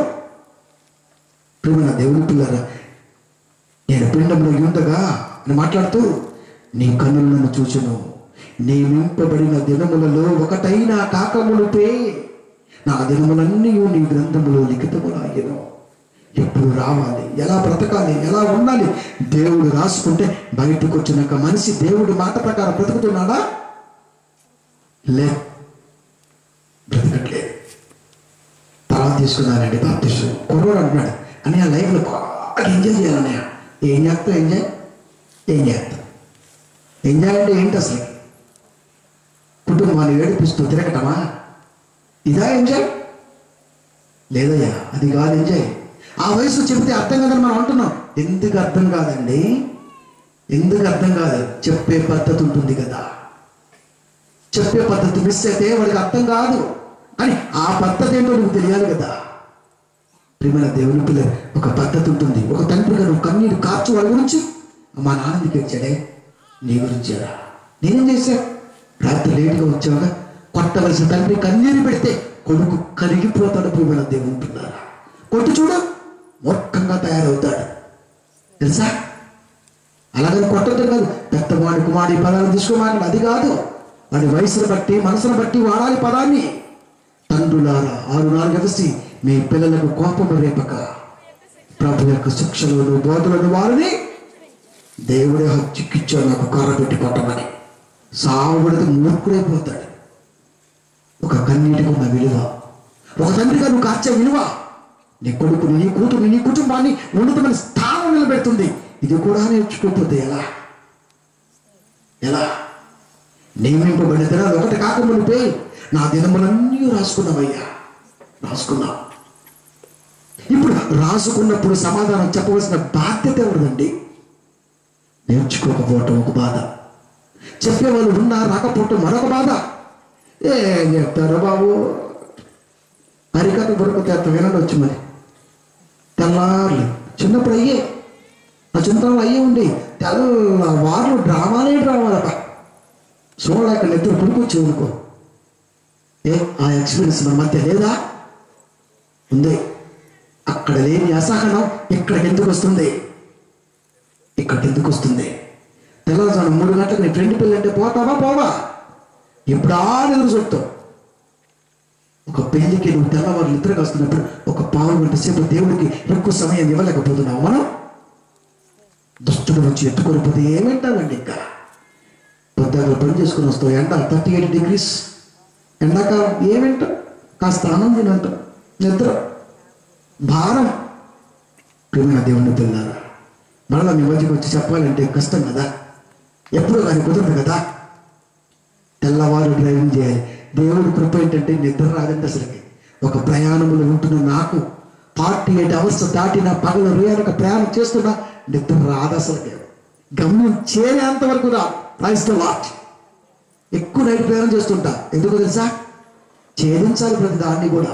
ప్రేమ దేవుని పిల్లరా నేను పిండంలో ఉండగా అని మాట్లాడుతూ నీ కన్నులు నన్ను చూచును నియమింపబడిన దినములలో ఒకటైన కాకములుపే నా దినములన్నీ నీ గ్రంథములో లిఖితములాయను ఎప్పుడు రావాలి ఎలా బ్రతకాలి ఎలా ఉండాలి దేవుడు రాసుకుంటే బయటకు వచ్చినాక మనిషి దేవుడి మాట ప్రకారం బ్రతుకుతున్నాడా లే బ్రతకట్లేదు తర్వాత తీసుకున్నానండి బాప్తిస్ట్ కుర్రోడు అంటున్నాడు అని ఆ లైఫ్లో బాగా ఎంజాయ్ చేయాలన్నయ్య ఏం చేస్తావు ఎంజాయ్ ఏం చేస్తావు ఎంజాయ్ అంటే ఏంటి అసలు కుటుంబాన్ని ఏడిపిస్తూ తిరగటమా ఇదా ఎంజాయ్ లేదయ్యా అది కాదు ఎంజాయ్ ఆ వయసు చెబితే అర్థం కాదని మనం అంటున్నాం ఎందుకు అర్థం కాదండి ఎందుకు అర్థం కాదు చెప్పే పద్ధతి ఉంటుంది కదా చెప్పే పద్ధతి మిస్ అయితే వాడికి అర్థం కాదు అని ఆ పద్ధతి ఏంటో నీకు తెలియాలి కదా ప్రియమైన దేవుని పిల్ల ఒక పద్ధతి ఉంటుంది ఒక తండ్రిగా నువ్వు కన్నీరు కార్చు వాడి గురించి మా నాన్న ఎందుకు వచ్చాడే నీ గురించేరా నేనేం చేశా రాత్రి లేటుగా వచ్చావుగా కొట్టవలసిన తండ్రి కన్నీరు పెడితే కొడుకు కరిగిపోతాడు ప్రియమైన దేవుని పిల్లారా కొట్టు చూడు మూర్ఖంగా తయారవుతాడు తెలుసా అలాగని కొట్టద్దు కాదు పెద్దవాడి కుమారి పదాలు తీసుకోవాలి అది కాదు వాడి వయసును బట్టి మనసును బట్టి వాడాలి పదాన్ని తండ్రులారా ఆరు నాలుగు కలిసి మీ పిల్లలకు కోపము రేపక ప్రభు యొక్క శిక్షలను బోధలను వారిని దేవుడే హత్యకిచ్చా నాకు కర్ర పెట్టి కొట్టమని సావుడికి మూర్ఖుడైపోతాడు ఒక కన్నీటికి ఉన్న విలువ ఒక తండ్రిగా నువ్వు కార్చే విలువ నీ కొడుకుని నీ కూతురు నీ కుటుంబాన్ని ఉన్నతమైన స్థానం నిలబెడుతుంది ఇది కూడా నేర్చుకోకపోతే ఎలా ఎలా నియమింపబడిన దినాలు ఒకటి కాకమునిపై నా దినములన్నీ రాసుకున్నావయ్యా రాసుకున్నా ఇప్పుడు రాసుకున్నప్పుడు సమాధానం చెప్పవలసిన బాధ్యత ఎవరిదండి నేర్చుకోకపోవటం ఒక బాధ చెప్పేవాళ్ళు ఉన్నా రాకపోవటం మరొక బాధ ఏం చెప్తారు బాబు హరికథ బుర్రకథ ఎంత వినడొచ్చు మరి తెల్లారులు చిన్నప్పుడు అయ్యే నా చిన్నతనంలో అయ్యే ఉండి తెల్లవారులు డ్రామాలే డ్రామాలట చూడలేక నిద్ర పుడుకొచ్చి అనుకో ఏ ఆ ఎక్స్పీరియన్స్ మన మధ్య లేదా ఉంది అక్కడ లేని అసహనం ఇక్కడికి ఎందుకు వస్తుంది ఇక్కడికి ఎందుకు వస్తుంది తెల్లవారుజాము మూడు గంటలకు నీ ఫ్రెండ్ పిల్లలు అంటే పోతావా పోవా ఎప్పుడా ఎదురు చూస్తావు ఒక పెళ్లికి నువ్వు తెల్లవారు నిద్రకు వస్తున్నప్పుడు ఒక పావు గంట సేపు దేవుడికి ఎక్కువ సమయం ఇవ్వలేకపోతున్నావు మనం దుష్టుడు వచ్చి ఎత్తుకొని పోతే ఏమింటామండి ఇంకా పొద్దుగా పని చేసుకుని వస్తావు ఎండ థర్టీ ఎయిట్ డిగ్రీస్ ఎండాకాలం ఏమింటాం కాస్త ఆనందం తినంటాం నిద్ర భారం ప్రేమ దేవుని పిల్లారా మరలా మీ మధ్యకి వచ్చి చెప్పాలంటే కష్టం కదా ఎప్పుడు కానీ కుదరదు కదా తెల్లవారు డ్రైవింగ్ చేయాలి దేవుడి కృప ఏంటంటే నిద్ర రాదండి అసలుకి ఒక ప్రయాణంలో ఉంటున్న నాకు ఫార్టీ ఎయిట్ అవర్స్ దాటిన పగలు రేయనక ప్రయాణం చేస్తున్నా నిద్ర రాదు అసలుకి గమ్యం చేరేంత వరకు రా ప్రైస్ ద లాట్ ఎక్కువ నైట్ ప్రయాణం చేస్తుంటా ఎందుకు తెలుసా ఛేదించాలి ప్రతి దాన్ని కూడా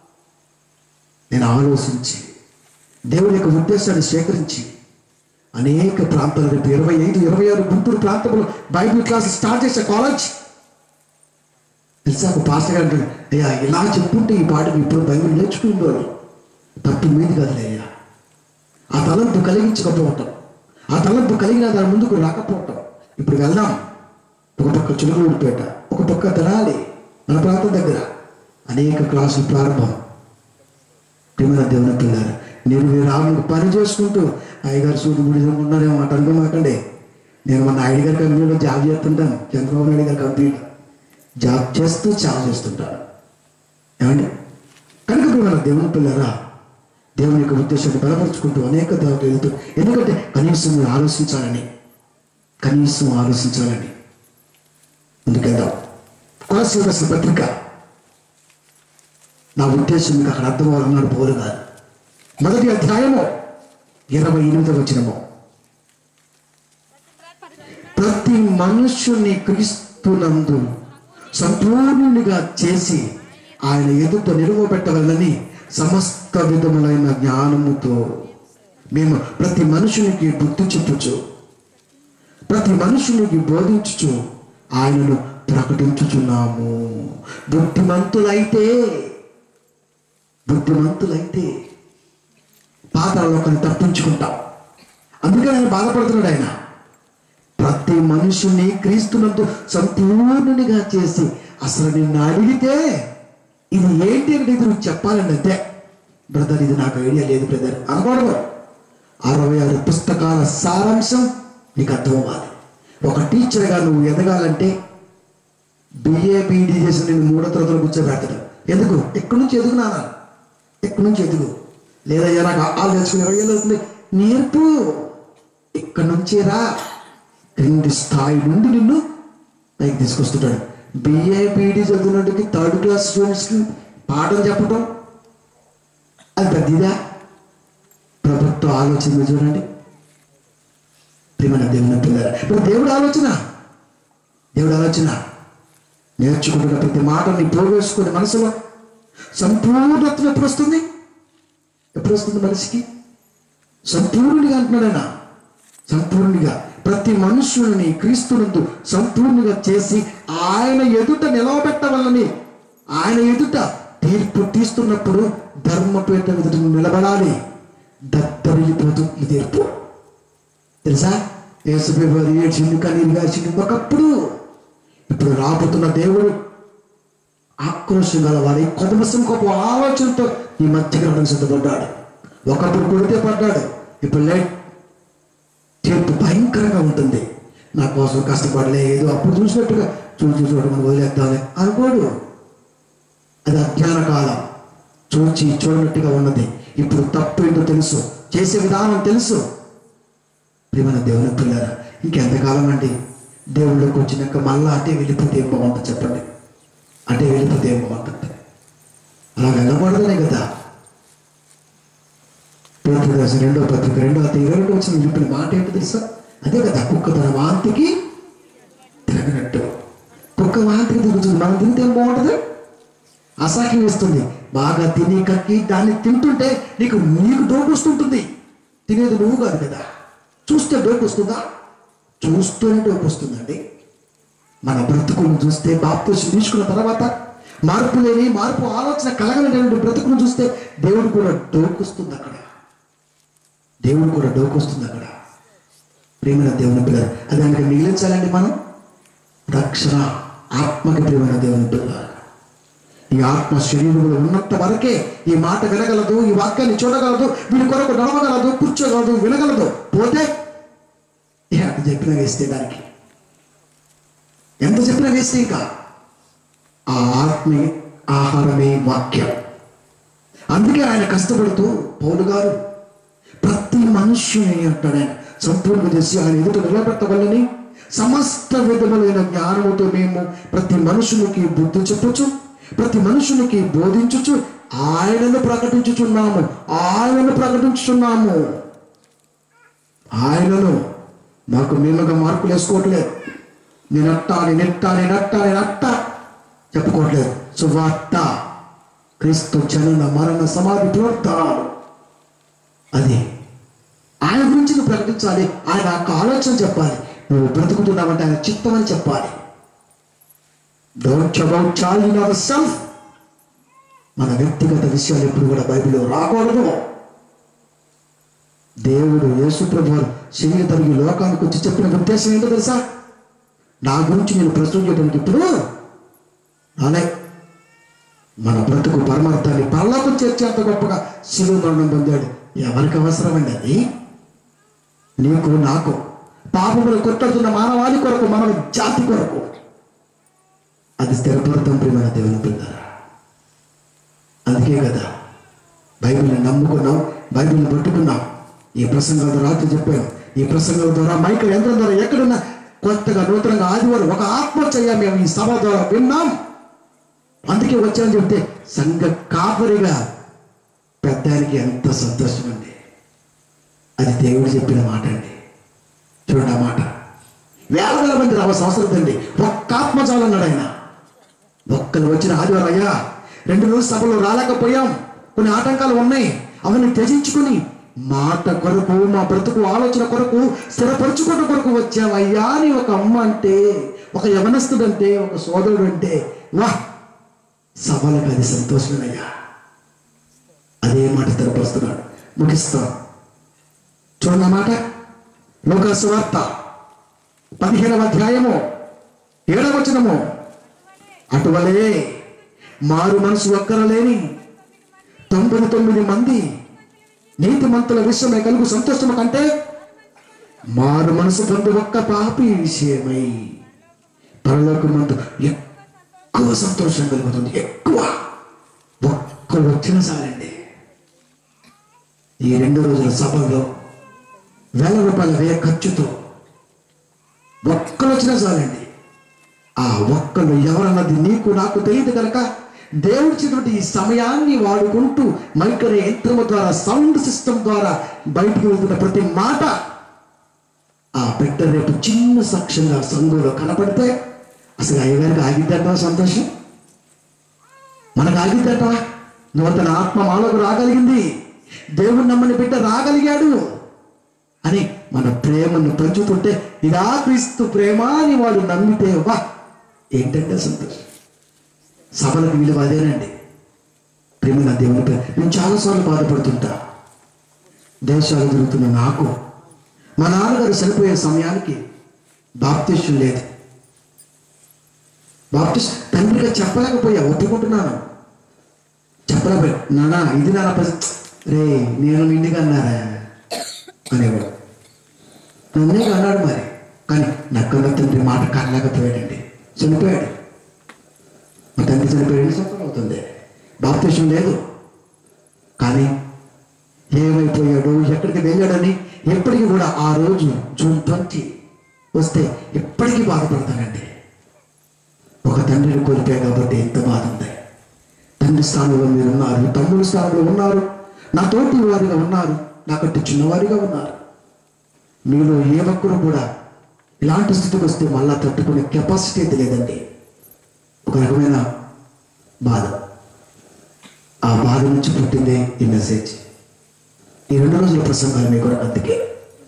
నేను ఆలోచించి దేవుడి యొక్క ఉద్దేశాన్ని స్వీకరించి అనేక ప్రాంతాలు రేపు ఇరవై ఐదు ఇరవై ఆరు గుంటూరు ప్రాంతంలో బైబిల్ క్లాస్ స్టార్ట్ చేసే కాలేజ్ తెలుసా ఒక పాస్టర్ గారు అంటాడు అయ్యా ఇలా చెప్పుంటే ఈ పాటకు ఇప్పుడు బైబిల్ నేర్చుకునేవాడు తప్పు మీది కదలే అయ్యా ఆ తలంపు కలిగించకపోవటం ఆ తలంపు కలిగిన దాని ముందుకు రాకపోవటం ఇప్పుడు వెళ్దాం ఒక పక్క చిలుకూడిపేట ఒక పక్క తెనాలి మన ప్రాంతం దగ్గర అనేక క్లాసులు ప్రారంభం ప్రేమ దేవుని పిల్లలు నేను మీరు ఆమెకు పని చేసుకుంటూ అయ్యగారు సూటి గుడి ఉన్నారేమో అటు అనుకోమాకండి నేను మన నాయుడు గారి కంపెనీలో జాబ్ చేస్తుంటాను చంద్రబాబు నాయుడు గారి కంపెనీలో జాబ్ చేస్తూ చాలా చేస్తుంటాను ఏమండి కనుక ప్రేమ దేవుని పిల్లరా దేవుని యొక్క ఉద్దేశాన్ని బలపరుచుకుంటూ అనేక దేవతలు వెళ్తూ ఎందుకంటే కనీసం మీరు ఆలోచించాలని కనీసం ఆలోచించాలని ముందుకెళ్దాం కొలసి రాసిన పత్రిక నా ఉద్దేశం మీకు అక్కడ అర్థం అవ్వాలన్నాడు పౌరు గారు మొదటి అధ్యాయము ఇరవై ఎనిమిది వచ్చినము ప్రతి మనుష్యుని క్రీస్తునందు సంపూర్ణునిగా చేసి ఆయన ఎదుట నిలువబెట్టవలనని సమస్త విధములైన జ్ఞానముతో మేము ప్రతి మనుషునికి బుద్ధి చెప్పుచు ప్రతి మనుషునికి బోధించుచు ఆయనను ప్రకటించుచున్నాము బుద్ధిమంతులైతే బుద్ధిమంతులైతే పాతాళలోకాన్ని తప్పించుకుంటాం అందుకే ఆయన బాధపడుతున్నాడు ఆయన ప్రతి మనుషుని క్రీస్తునందు సంపూర్ణునిగా చేసి అసలు నిన్ను అడిగితే ఇది ఏంటి అని ఇది నువ్వు చెప్పాలండి అంతే బ్రదర్ ఇది నాకు ఐడియా లేదు బ్రదర్ అనకూడదు అరవై ఆరు పుస్తకాల సారాంశం నీకు అర్థం అవ్వాలి ఒక టీచర్గా నువ్వు ఎదగాలంటే బిఏ బీడీ చేసి నేను మూడో తరగతిలో కూర్చోబెడతాడు ఎందుకు ఎక్కడి నుంచి ఎదుగు నాన్న ఎక్కడి నుంచి ఎదుగు లేదయ్యా నాకు ఆలు తెచ్చుకుని ఇరవై ఏళ్ళు అవుతుంది నేర్పు ఇక్కడి నుంచి రా క్రింది స్థాయి నుండి నిన్ను పైకి తీసుకొస్తుంటాడు బిఏ బీడీ చదివినట్టుకి థర్డ్ క్లాస్ స్టూడెంట్స్కి పాఠం చెప్పడం అది పెద్దదా ప్రభుత్వ ఆలోచన మీరు చూడండి ప్రియమైన దేవుని పిల్లలు ఇప్పుడు దేవుడు ఆలోచన దేవుడు ఆలోచన నేర్చుకుంటున్న ప్రతి మాటని పోగేసుకుని మనసులో సంపూర్ణత్వం ఎప్పుడు వస్తుంది ఎప్పుడు వస్తుంది మనిషికి సంపూర్ణుడిగా అంటున్నాడు ఆయన సంపూర్ణిగా ప్రతి మనుష్యుని క్రీస్తునందు సంపూర్ణిగా చేసి ఆయన ఎదుట నిలవబెట్టవాలని ఆయన ఎదుట తీర్పు తీస్తున్నప్పుడు ధర్మపేట ఎదుట నిలబడాలి దత్తరిల్లిపోతుంది తీర్పు తెలుసా యేసుపై వారు ఏడ్చింది కన్నీరు గార్చింది ఒకప్పుడు ఇప్పుడు రాబోతున్న దేవుడు ఆక్రోశం గలవాడి కొదమసం గొప్ప ఆలోచనతో ఈ మధ్య రావడానికి సిద్ధపడ్డాడు ఒకప్పుడు కొడితే పడ్డాడు ఇప్పుడు లేట్ తీర్పు భయంకరంగా ఉంటుంది నా కోసం కష్టపడలే ఏదో అప్పుడు చూసినట్టుగా చూసి చూడడం వదిలేద్దామని అనుకోడు అది అజ్ఞాన కాలం చూచి చూడనట్టుగా ఉన్నది ఇప్పుడు తప్పు ఏంటో తెలుసు చేసే విధానం తెలుసు ప్రియమైన దేవుని పిల్లరా ఇంకెంతకాలం అండి దేవుళ్ళకి వచ్చినాక మళ్ళా అటే వెళ్ళిపోతే ఏం బాగుంటుంది చెప్పండి అటే వెళ్ళిపోతే ఏం బాగుంటుంది అలా వెళ్ళకూడదనే కదా పేతురు రాసిన రెండో పత్రిక రెండో అతి ఇరవై రెండు వచ్చిన చెప్పిన మాట ఏంటో తెలుసా అదే కదా కుక్క తన వాంతికి తిరగనట్టు కుక్క వాంతికి తిరుగుతుంది మనం తింటే ఏం బాగుంటుంది అసాకి వేస్తుంది బాగా తిని కక్కి దాన్ని తింటుంటే నీకు నీకు డోకు వస్తుంటుంది తినేది నువ్వు కాదు కదా చూస్తే డోకు వస్తుందా చూస్తూనే డోకు వస్తుందండి మన బ్రతుకును చూస్తే బాప్తీసం తీసుకున్న తర్వాత మార్పు లేని మార్పు ఆలోచన కలగలేనటువంటి బ్రతుకును చూస్తే దేవుడు కూడా డోకొస్తుంది అక్కడ దేవుడు కూడా డోకొస్తుంది అక్కడ ప్రేమైన దేవుని పిల్లలు అది దానికి మిగిలించాలండి మనం రక్షణ ఆత్మకి ప్రియమైన దేవుని పిల్లలు ఈ ఆత్మ శరీరంలో ఉన్నంత వరకే ఈ మాట వినగలదు ఈ వాక్యాన్ని చూడగలదు వీడి కొరకు నడవగలదు కూర్చోగలదు వినగలదు పోతే ఇక అది చెప్పిన వేస్తే దానికి ఎంత చెప్పినా వేస్తే ఇంకా ఆ ఆత్మే ఆహారమే వాక్యం అందుకే ఆయన కష్టపడుతూ పౌలు గారు ప్రతి మనుష్యుని అంటాడు ఆయన సంపూర్ణ చేసి ఆయన ఎదుట నిలబెట్టవల్లని సమస్త విధములైన జ్ఞానముతో మేము ప్రతి మనుషునికి బుద్ధి చెప్పొచ్చు ప్రతి మనుషునికి బోధించుచు ఆయనను ప్రకటించుచున్నాము ఆయనను ప్రకటించుచున్నాము ఆయనను మాకు మేముగా మార్కులు వేసుకోవట్లేదు నేనట్ట నేనెట్ట నేనట్ట నేనట్ట చెప్పుకోవట్లేదు సువార్త క్రీస్తు జనన మరణ సమాధి పునరుద్ధానాలు అది ఆయన గురించి నువ్వు ప్రకటించాలి ఆయన యొక్క ఆలోచన చెప్పాలి నువ్వు బ్రతుకుతున్నావంటే ఆయన చిత్తం అని చెప్పాలి don't about shall in our self మన వ్యక్తిగత విషయాలు ఎప్పుడు కూడా బైబిల్లో రాకూడదు దేవుడు యేసుప్రభు వారు శరీర తరిగి లోకానికి వచ్చి చెప్పిన ఉద్దేశం ఏంటో తెలుసా నా గురించి నేను ప్రశ్న చేయడానికి ఇప్పుడు రాలే మన బ్రతుకు పరమార్థాన్ని పరలోకం చేర్చేంత గొప్పగా శిలువ మరణం పొందాడు ఎవరికి అవసరమండి అది నీకు నాకు పాపములు కొట్టడుతున్న మానవాళి కొరకు మానవ జాతి కొరకు అది స్థిరపడతాం ప్రియమైన దేవుని పిల్లరా అందుకే కదా బైబిల్ని నమ్ముకున్నాం బైబిల్ని పట్టుకున్నాం ఈ ప్రసంగాల ద్వారా రాత్రి చెప్పాను ఈ ప్రసంగాల ద్వారా మైకల్ యంత్రం ద్వారా ఎక్కడున్నా కొత్తగా నూతనంగా ఆదివారం ఒక ఆత్మచర్య మేము ఈ సభ ద్వారా విన్నాం అందుకే వచ్చామని చెప్తే సంఘ కాపరిగా పెద్దానికి ఎంత సంతోషం అండి అది దేవుడు చెప్పిన మాట అండి చూడండి ఆ మాట వేల వేల మంది రావాల్సిన అవసరం అండి ఒక్క ఆత్మజాలం అన్నాడు ఆయన ఒక్కరు వచ్చిన ఆదివారం అయ్యా రెండు రోజులు సభలో రాలేకపోయాం కొన్ని ఆటంకాలు ఉన్నాయి అవన్నీ త్యజించుకుని మాట కొరకు మా బ్రతుకు ఆలోచన కొరకు స్థిరపరచుకున్న కొరకు వచ్చావయ్యా అని ఒక అమ్మ అంటే ఒక యవనస్తుడంటే ఒక సోదరుడు అంటే వా సభలకు అది సంతోషమేనయ్యా అదే మాట స్థిరపరుస్తున్నాడు ముగిస్తాం చూడండి మాట లోకాసు వార్త పదిహేనవ అధ్యాయము ఏడవ వచనము అటువలే మారు మనసు ఒక్కరలేని తొంభై తొమ్మిది మంది నీతి మంతుల విషయమై కలుగు సంతోషము కంటే మారు మనసు పొంది ఒక్క పాపి విషయమై పరలోకమందు ఎక్కువ సంతోషం కలుగుతుంది ఎక్కువ ఒక్కరు వచ్చిన సారండి ఈ రెండు రోజుల సభలో వేల రూపాయల వ్యయ ఖర్చుతో ఒక్కరు వచ్చినా చాలండి ఆ ఒక్కరు ఎవరన్నది నీకు నాకు తెలియదు కనుక దేవుడిచ్చినటువంటి ఈ సమయాన్ని వాడుకుంటూ మైకరే యంత్రము ద్వారా సౌండ్ సిస్టమ్ ద్వారా బయటికి వెళ్తున్న ప్రతి మాట ఆ బిడ్డ రేపు చిన్న సాక్ష్యంగా సంఘంలో కనపడితే అసలు అయ్యగారికి ఆగిద్దంట సంతోషం మనకు ఆగిద్దట నూతన ఆత్మ మాలోకి రాగలిగింది దేవుని నమ్మని బిడ్డ రాగలిగాడు అని మన ప్రేమను పంచుతుంటే ఇదా క్రీస్తు ప్రేమ అని వాడు నమ్మితే వా ఏంటంటే సంతోషం సభలకు విలువ అదేనండి ప్రేమ నా దేవుని ప్రేమ నేను చాలాసార్లు బాధపడుతుంటా దేశాలు తిరుగుతున్న నాకు మా నాన్నగారు చనిపోయే సమయానికి బాప్తిష్యం లేదు బాప్టిస్ట్ తండ్రిగా చెప్పలేకపోయా ఒప్పుకుంటున్నాను చెప్పలేకపోయా నానా ఇది నాన్న పసి- రే నేను నిండుగా అన్నారా అనేవాడు నన్నే అన్నాడు మరి కానీ నక్కన్న తండ్రి మాట కనలేకపోయాడండి చనిపోయాడు మా తండ్రి చనిపోయి రెండు సంవత్సరాలు అవుతుంది బాప్తిష్టం లేదు కానీ ఏమైపోయాడు ఎక్కడికి వెళ్ళాడని ఎప్పటికీ కూడా ఆ రోజు జూన్ ట్వంటీ వస్తే ఎప్పటికీ బాధపడతానండి ఒక తండ్రిని కోల్పోయా కాబట్టి ఎంత బాధ ఉంది తండ్రి స్థానంలో మీరు ఉన్నారు తమ్ముడి స్థానంలో ఉన్నారు నా తోటి వారిగా ఉన్నారు నాకంటే చిన్నవారిగా ఉన్నారు మీలో ఏ ఒక్కరు కూడా ఇలాంటి స్థితికి వస్తే మళ్ళా తట్టుకునే కెపాసిటీ అయితే లేదండి ఒక రకమైన బాధ ఆ బాధ నుంచి పుట్టిందే ఈ మెసేజ్ ఈ రెండు రోజుల ప్రసంగాలు మీ కొరకు అందుకే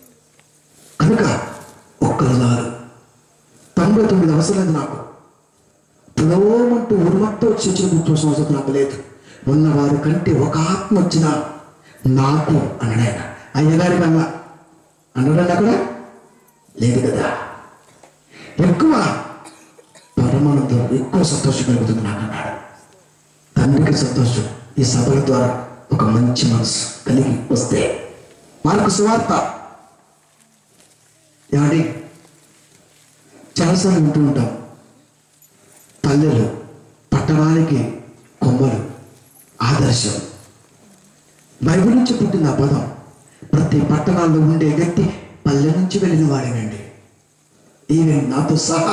కనుక ఒక్కరు చాలు తొంభై తొమ్మిది అవసరం నాకు పిలవమంటూ ఉరుమత్తో వచ్చి కూర్చోసిన అవసరం నాకు లేదు ఉన్నవారి కంటే ఒక ఆత్మ వచ్చినా నాకు అన్నాడు ఆయన అయ్యగారి కన్నా అన్నాడండి అక్కడ లేదు కదా ఎక్కువ పరమానందం ఎక్కువ సంతోషం కలుగుతుంది నాకు అన్నాడు తండ్రికి సంతోషం ఈ సభల ద్వారా ఒక మంచి మనసు కలిగి వస్తే మార్కు సువార్త ఏమండి చాలాసార్లు వింటూ ఉంటాం పల్లెలు పట్టణానికి కొమ్మలు ఆదర్శం బైబిల్ నుంచి పుట్టిన ఆ పదం ప్రతి పట్టణాల్లో ఉండే వ్యక్తి పల్లె నుంచి వెళ్ళిన వాడేనండి ఈవెన్ నాతో సహా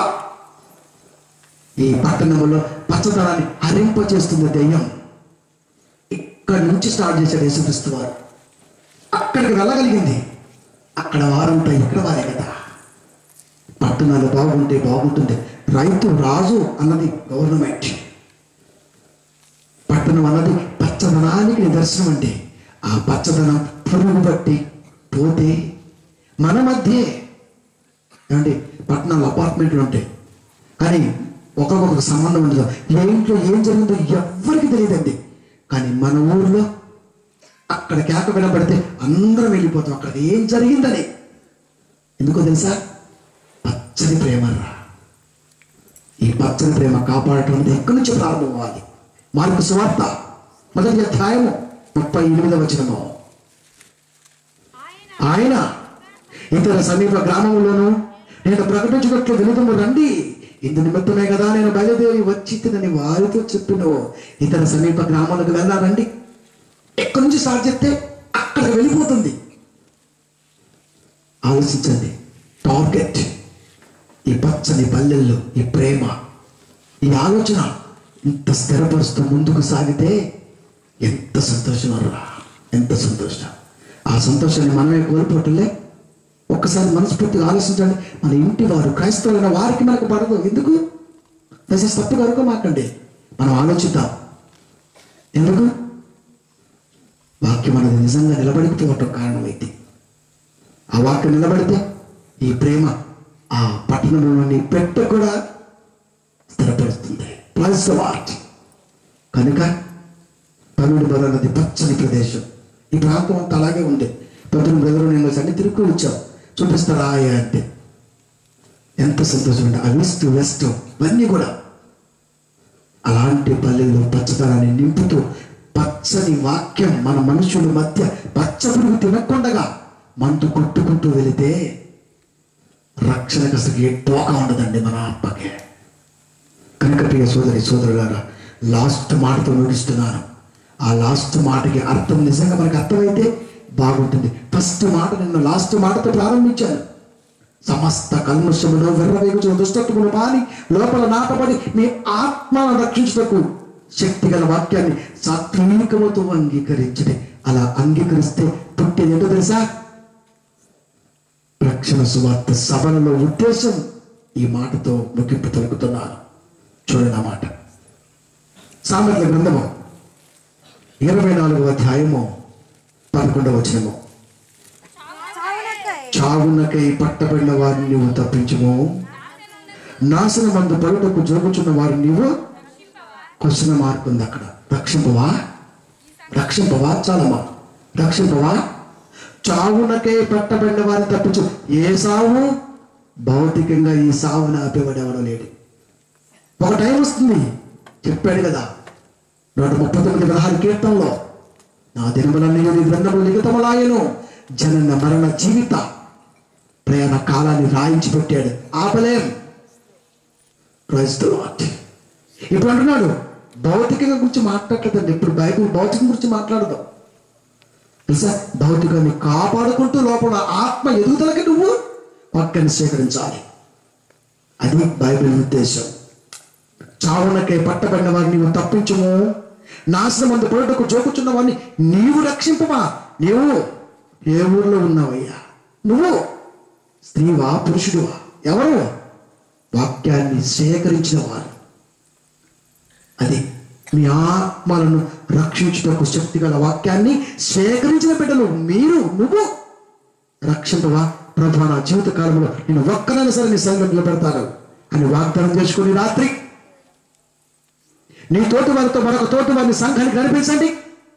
ఈ పట్టణంలో పచ్చదనాన్ని హరింప చేస్తున్న దెయ్యం ఇక్కడి నుంచి స్టార్ట్ చేశాడు యేసుక్రీస్తు వారు అక్కడికి వెళ్ళగలిగింది అక్కడ వారంతా ఇక్కడ వారే కదా పట్టణాలు బాగుంటే బాగుంటుంది రైతు రాజు అన్నది గవర్నమెంట్ పట్టణం అన్నది పచ్చదనానికి నిదర్శనం అంటే ఆ పచ్చదనం పురుగు బట్టి పోతే మన మధ్యే ఏమండి పట్టణాలు అపార్ట్మెంట్లు ఉంటాయి కానీ ఒకరికొకరికి సంబంధం ఉండదు ఏ ఇంట్లో ఏం జరిగిందో ఎవ్వరికి తెలియదండి కానీ మన ఊర్లో అక్కడ కేక వినపడితే అందరం వెళ్ళిపోతాం అక్కడ ఏం జరిగిందని ఎందుకో తెలుసా పచ్చని ప్రేమరా ఈ పచ్చని ప్రేమ కాపాడటం అనేది ఎక్కడి నుంచి ప్రారంభం అవ్వాలి మార్పు సువార్త మొదటి అధ్యాయము ముప్పై ఎనిమిదవ వచనము ఆయన ఇతర సమీప గ్రామములోను నేను ప్రకటించినట్లు వినుదము రండి ఇందు నిమిత్తమే కదా నేను బయలుదేరి వచ్చి తినని వారితో చెప్పిన ఇతర సమీప గ్రామాలకు వెళ్ళారండి ఎక్కడి నుంచి స్టార్ట్ చేస్తే అక్కడికి వెళ్ళిపోతుంది ఆలోచించండి టార్గెట్ ఈ పచ్చని పల్లెల్లో ఈ ప్రేమ ఈ ఆలోచన ఇంత స్థిరపరుస్తూ ముందుకు సాగితే ఎంత సంతోషం రా ఎంత సంతోషం ఆ సంతోషాన్ని మనమే కోల్పోవట్లే ఒక్కసారి మనస్ఫూర్తిగా ఆలోచించండి మన ఇంటి వారు క్రైస్తవులైన వారికి మనకు పడదు ఎందుకు దశ తప్పు వరకు మాకండి మనం ఆలోచిద్దాం ఎందుకు మనది నిజంగా నిలబడిపోవటం కారణమైంది ఆ వాక్యం నిలబడితే ఈ ప్రేమ ఆ పట్టణంలోని పెట్ట కూడా స్థిరపరుస్తుంది ప్లస్ వాట్ కనుక పనుడు బలన్నది పచ్చని ప్రదేశం ఈ ప్రాంతం అంతా అలాగే ఉంది పొద్దున బ్రదరు నేను అన్ని తిరుగు వచ్చాం చూపిస్తారా ఆయా అంటే ఎంత సంతోషం అంటే ఆ ఈస్ట్ వెస్ట్ ఇవన్నీ కూడా అలాంటి పల్లెల్లో పచ్చదనాన్ని నింపుతూ పచ్చని వాక్యం మన మనుషుల మధ్య పచ్చ పురుగు తినకుండగా మందు కొట్టుకుంటూ వెళితే రక్షణకు అసలు ఏ టోక ఉండదండి మన ఆత్మకే కనుక ప్రియ సోదరి సోదరులారా లాస్ట్ మాటతో ముగిస్తున్నాను ఆ లాస్ట్ మాటకి అర్థం నిజంగా మనకు అర్థమైతే బాగుంటుంది ఫస్ట్ మాట నిన్న లాస్ట్ మాటతో ప్రారంభించాను సమస్త కల్మషములో వెర్రవేగుచున్న దుష్టత్వమును మాని లోపల నాటబడి మీ ఆత్మను రక్షించుటకు శక్తి గల వాక్యాన్ని సాత్వికముతో అంగీకరించడే అలా అంగీకరిస్తే పుట్టేది ఏంటో తెలుసా రక్షణ సువార్త సభలలో ఉద్దేశం ఈ మాటతో ముగింపు పలుకుతున్నాను చూడండి ఆ మాట సామెతల గ్రంథము ఇరవై నాలుగవ అధ్యాయము పదకొండవ వచనము చావునక్కై చావునకై పట్టబడిన వారిని నీవు తప్పించుము నాశన మందు పలుటకు జోగుచున్న వారిని నీవు క్వశ్చన్ మార్క్ ఉంది అక్కడ రక్షింపవా రక్షింపవా చాలమ్మా రక్షింపవా చావునకై పట్టబడిన వారిని తప్పించు ఏ సావు భౌతికంగా ఈ సావుని ఆపేవాడెవడో లేడు ఒక టైం వస్తుంది చెప్పాడు కదా నూట ముప్పై తొమ్మిది పదహారు కీర్తనలో నా దినములన్నీ నీ గ్రంథము లిఖితములాయను జనన మరణ జీవిత ప్రయాణ కాలాన్ని రాయించి పెట్టాడు ఆపలేం Praise the Lord. ఇప్పుడు అంటున్నాడు భౌతికంగా గురించి మాట్లాడలేదండి ఇప్పుడు బైబిల్ భౌతికం గురించి మాట్లాడదాం తెలుసా భౌతికాన్ని కాపాడుకుంటూ లోపల ఆత్మ ఎదుగుదలకి నువ్వు పక్కని స్వీకరించాలి అది బైబిల్ ఉద్దేశం చావునకై పట్టబడిన వారిని నీవు తప్పించుము నాశనం అందు పొరటకు జోకుచున్న వారిని నీవు రక్షింపమా నీవు ఏ ఊర్లో ఉన్నావయ్యా నువ్వు స్త్రీవా పురుషుడువా ఎవరు వాక్యాన్ని సేకరించిన వారు అది మీ ఆత్మలను రక్షించుటకు శక్తి గల వాక్యాన్ని స్వీకరించిన బిడ్డలు మీరు నువ్వు రక్షింపవా ప్రభా నా జీవిత కాలంలో నేను ఒక్కరైనా సరే నీ సంఘం నిలబెడతాను అని వాగ్దానం చేసుకుని రాత్రి నీ తోటి వారితో మరొక తోటి వారిని సంఘానికి నడిపించండి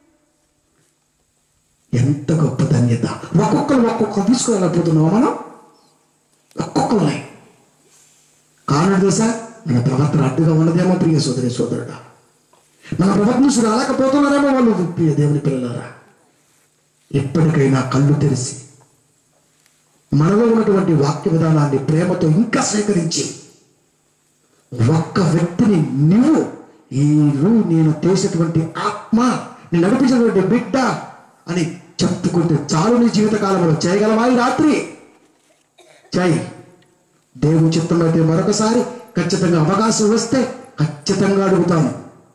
ఎంత గొప్ప ధన్యత ఒక్కొక్కరు ఒక్కొక్క తీసుకురాలేకపోతున్నావా మనం ఒక్కొక్కరు కారణం తెలుసా మన ప్రవర్తన అడ్డుగా ఉన్నదేమో ప్రియ సోదరి సోదరుడా మన ప్రవర్తన రాలేకపోతున్నారేమో వాళ్ళు ప్రియ దేవుని పిల్లలారా ఎప్పటికైనా కళ్ళు తెరిచి మనలో ఉన్నటువంటి వాక్య విధానాన్ని ప్రేమతో ఇంకా సేకరించి ఒక్క వ్యక్తిని నువ్వు ఈరు నేను చేసేటువంటి ఆత్మ నేను నడిపించినటువంటి బిడ్డ అని చెప్పుకుంటే చాలు నీ జీవిత కాలంలో చేయగలవా ఈ రాత్రి చేయి దేవుని చిత్తం అయితే మరొకసారి ఖచ్చితంగా అవకాశం వస్తే ఖచ్చితంగా అడుగుతాను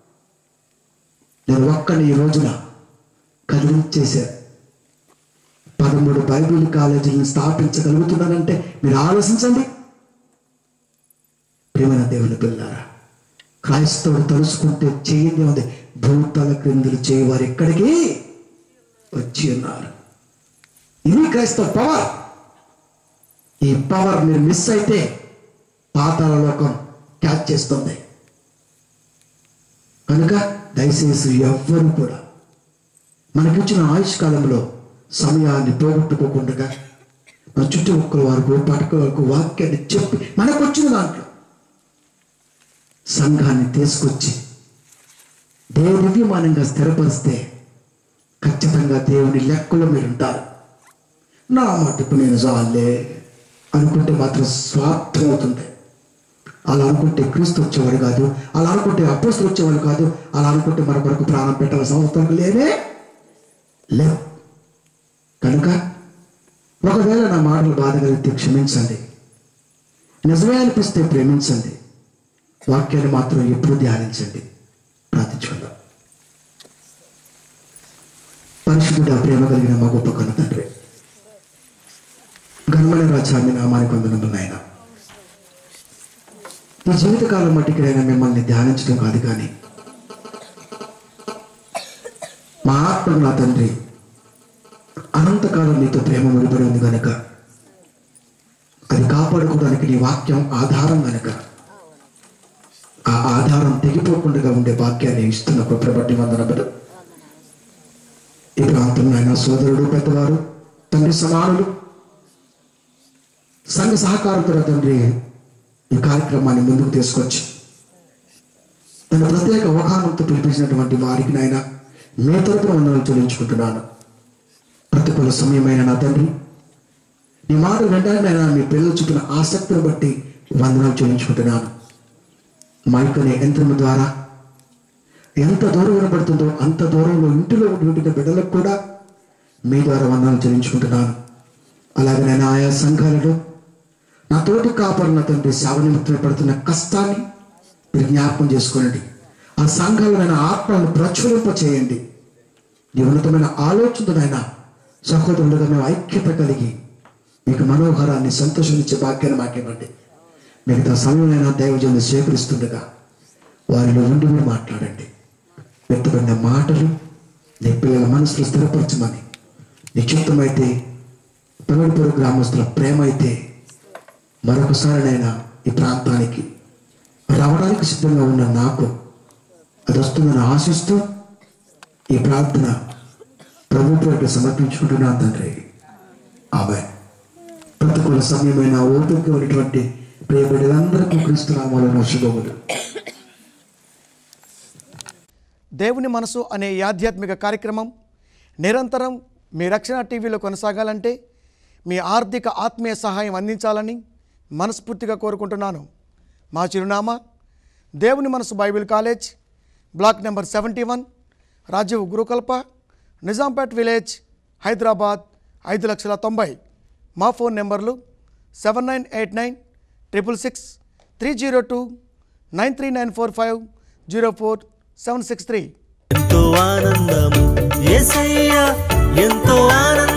నేను ఒక్కని ఈ రోజున కదిలించేశాను పదమూడు బైబిల్ కాలేజీలను స్థాపించగలుగుతున్నానంటే మీరు ఆలోచించండి ప్రేమైన దేవుని పిల్లారా క్రైస్తవుడు తలుసుకుంటే చేయండి ఉంది భూతల క్రిందులు చేయవారు ఎక్కడికి వచ్చి ఉన్నారు ఇది క్రైస్తవ పవర్ ఈ పవర్ మీరు మిస్ అయితే పాతాల లోకం క్యాచ్ చేస్తుంది కనుక దయచేసి ఎవ్వరు కూడా మనకిచ్చిన ఆయుష్ కాలంలో సమయాన్ని పోగొట్టుకోకుండా మన చుట్టుముక్కల వరకు పట్టుక వరకు వాక్యాన్ని చెప్పి మనకు వచ్చిన దాంట్లో సంఘాన్ని తీసుకొచ్చి దేవునిమానంగా స్థిరపరిస్తే ఖచ్చితంగా దేవుని లెక్కలో మీరు ఉంటారు నా మటుకు నేను చాలే అనుకుంటే మాత్రం స్వార్థం అవుతుంది అలా అనుకుంటే క్రీస్తు వచ్చేవాడు కాదు అలా అనుకుంటే అపోస్తులు వచ్చేవాడు కాదు అలా అనుకుంటే మన కొరకు ప్రాణం పెట్టాల్సిన అవసరం లేనే లేవు కనుక ఒకవేళ నా మాటలు బాధ కలిగితే క్షమించండి నిజమే అనిపిస్తే ప్రేమించండి వాక్యాన్ని మాత్రం ఎప్పుడు ధ్యానించండి ప్రార్థించుకుందాం పరిశుద్ధుడ ప్రేమ కలిగిన మా గొప్ప కన్న తండ్రి ఘనమైన రాజాన్ని నామానికి వందనములు నాయన ఈ జీవితకాలం మట్టికైనా మిమ్మల్ని ధ్యానించడం కాదు కానీ మా ఆత్మకు నా తండ్రి ఉన్నంతకాలం నీతో ప్రేమ ముడిపడి ఉంది కనుక అది కాపాడుకోవడానికి నీ వాక్యం ఆధారం కనుక ఆ ఆధారం తెగిపోకుండా ఉండే వాక్యాన్ని ఇస్తున్న కృప బట్టి వందనబడు ఈ ప్రాంతంలో ఆయన సోదరుడు పెద్దవారు తండ్రి సమానులు సంఘ సహకారంతో తండ్రి ఈ కార్యక్రమాన్ని ముందుకు తీసుకొచ్చి తన ప్రత్యేక అవగాహనతో పిలిపించినటువంటి వారికి నాయన మీ తరపున వందనలు చెల్లించుకుంటున్నాను ప్రతికూల సమయమైన నా తండ్రి నీ మాట వినడానికైనా మీ పిల్లలు చూపిన ఆసక్తిని బట్టి వందనాలు చెల్లించుకుంటున్నాను మైక్ అనే యంత్రం ద్వారా ఎంత దూరం వినబడుతుందో అంత దూరంలో ఇంటిలో ఉంటున్న బిడ్డలకు కూడా మీ ద్వారా వందనాలు చెల్లించుకుంటున్నాను అలాగే నేను ఆయా సంఘాలలో నా తోటి కాపాడిన తండ్రి సేవ నిమిత్తం పడుతున్న కష్టాన్ని మీరు జ్ఞాపకం చేసుకోనండి ఆ సంఘాలు నేను ఆత్మను ప్రచురింప చేయండి నీ ఉన్నతమైన ఆలోచనతో నాయన సహోదరులుగా మేము ఐక్యత కలిగి మీకు మనోహరాన్ని సంతోషించే భాగ్యాన్ని మాకివ్వండి మిగతా సమయంలో దైవజనులు స్వీకరిస్తుండగా వారిలో ఉండి మీరు మాట్లాడండి వ్యక్తపడిన మాటలు నీ పిల్లల మనసులో స్థిరపరచమని నిశ్చితమైతే పల్లెటూరు గ్రామస్తుల ప్రేమ అయితే మరొకసారి నైనా ఈ ప్రాంతానికి రావడానికి సిద్ధంగా ఉన్న నాకు అది వస్తుందని ఆశిస్తూ ఈ ప్రార్థన ప్రభుత్వానికి సమర్పించుకుంటున్నాను తండ్రి ఆమె ప్రతికూల సమయమైన ఓపిక ఉన్నటువంటి ప్రియ బిడ్డలందరికీ క్రీస్తు నామాలను శుభములు దేవుని మనసు అనే ఈ ఆధ్యాత్మిక కార్యక్రమం నిరంతరం మీ రక్షణ టీవీలో కొనసాగాలంటే మీ ఆర్థిక ఆత్మీయ సహాయం అందించాలని మనస్ఫూర్తిగా కోరుకుంటున్నాను మా చిరునామా దేవుని మనసు Bible college block number seventy one Rajiv Gurukalpa Nizampet village Hyderabad ఐదు లక్షల తొంభై మా ఫోన్ నెంబర్లు seven nine eight nine triple six three zero two nine three nine four five zero four seven six three ఎంతో ఆనందము ఏసయ్యా ఎంతో ఆనందం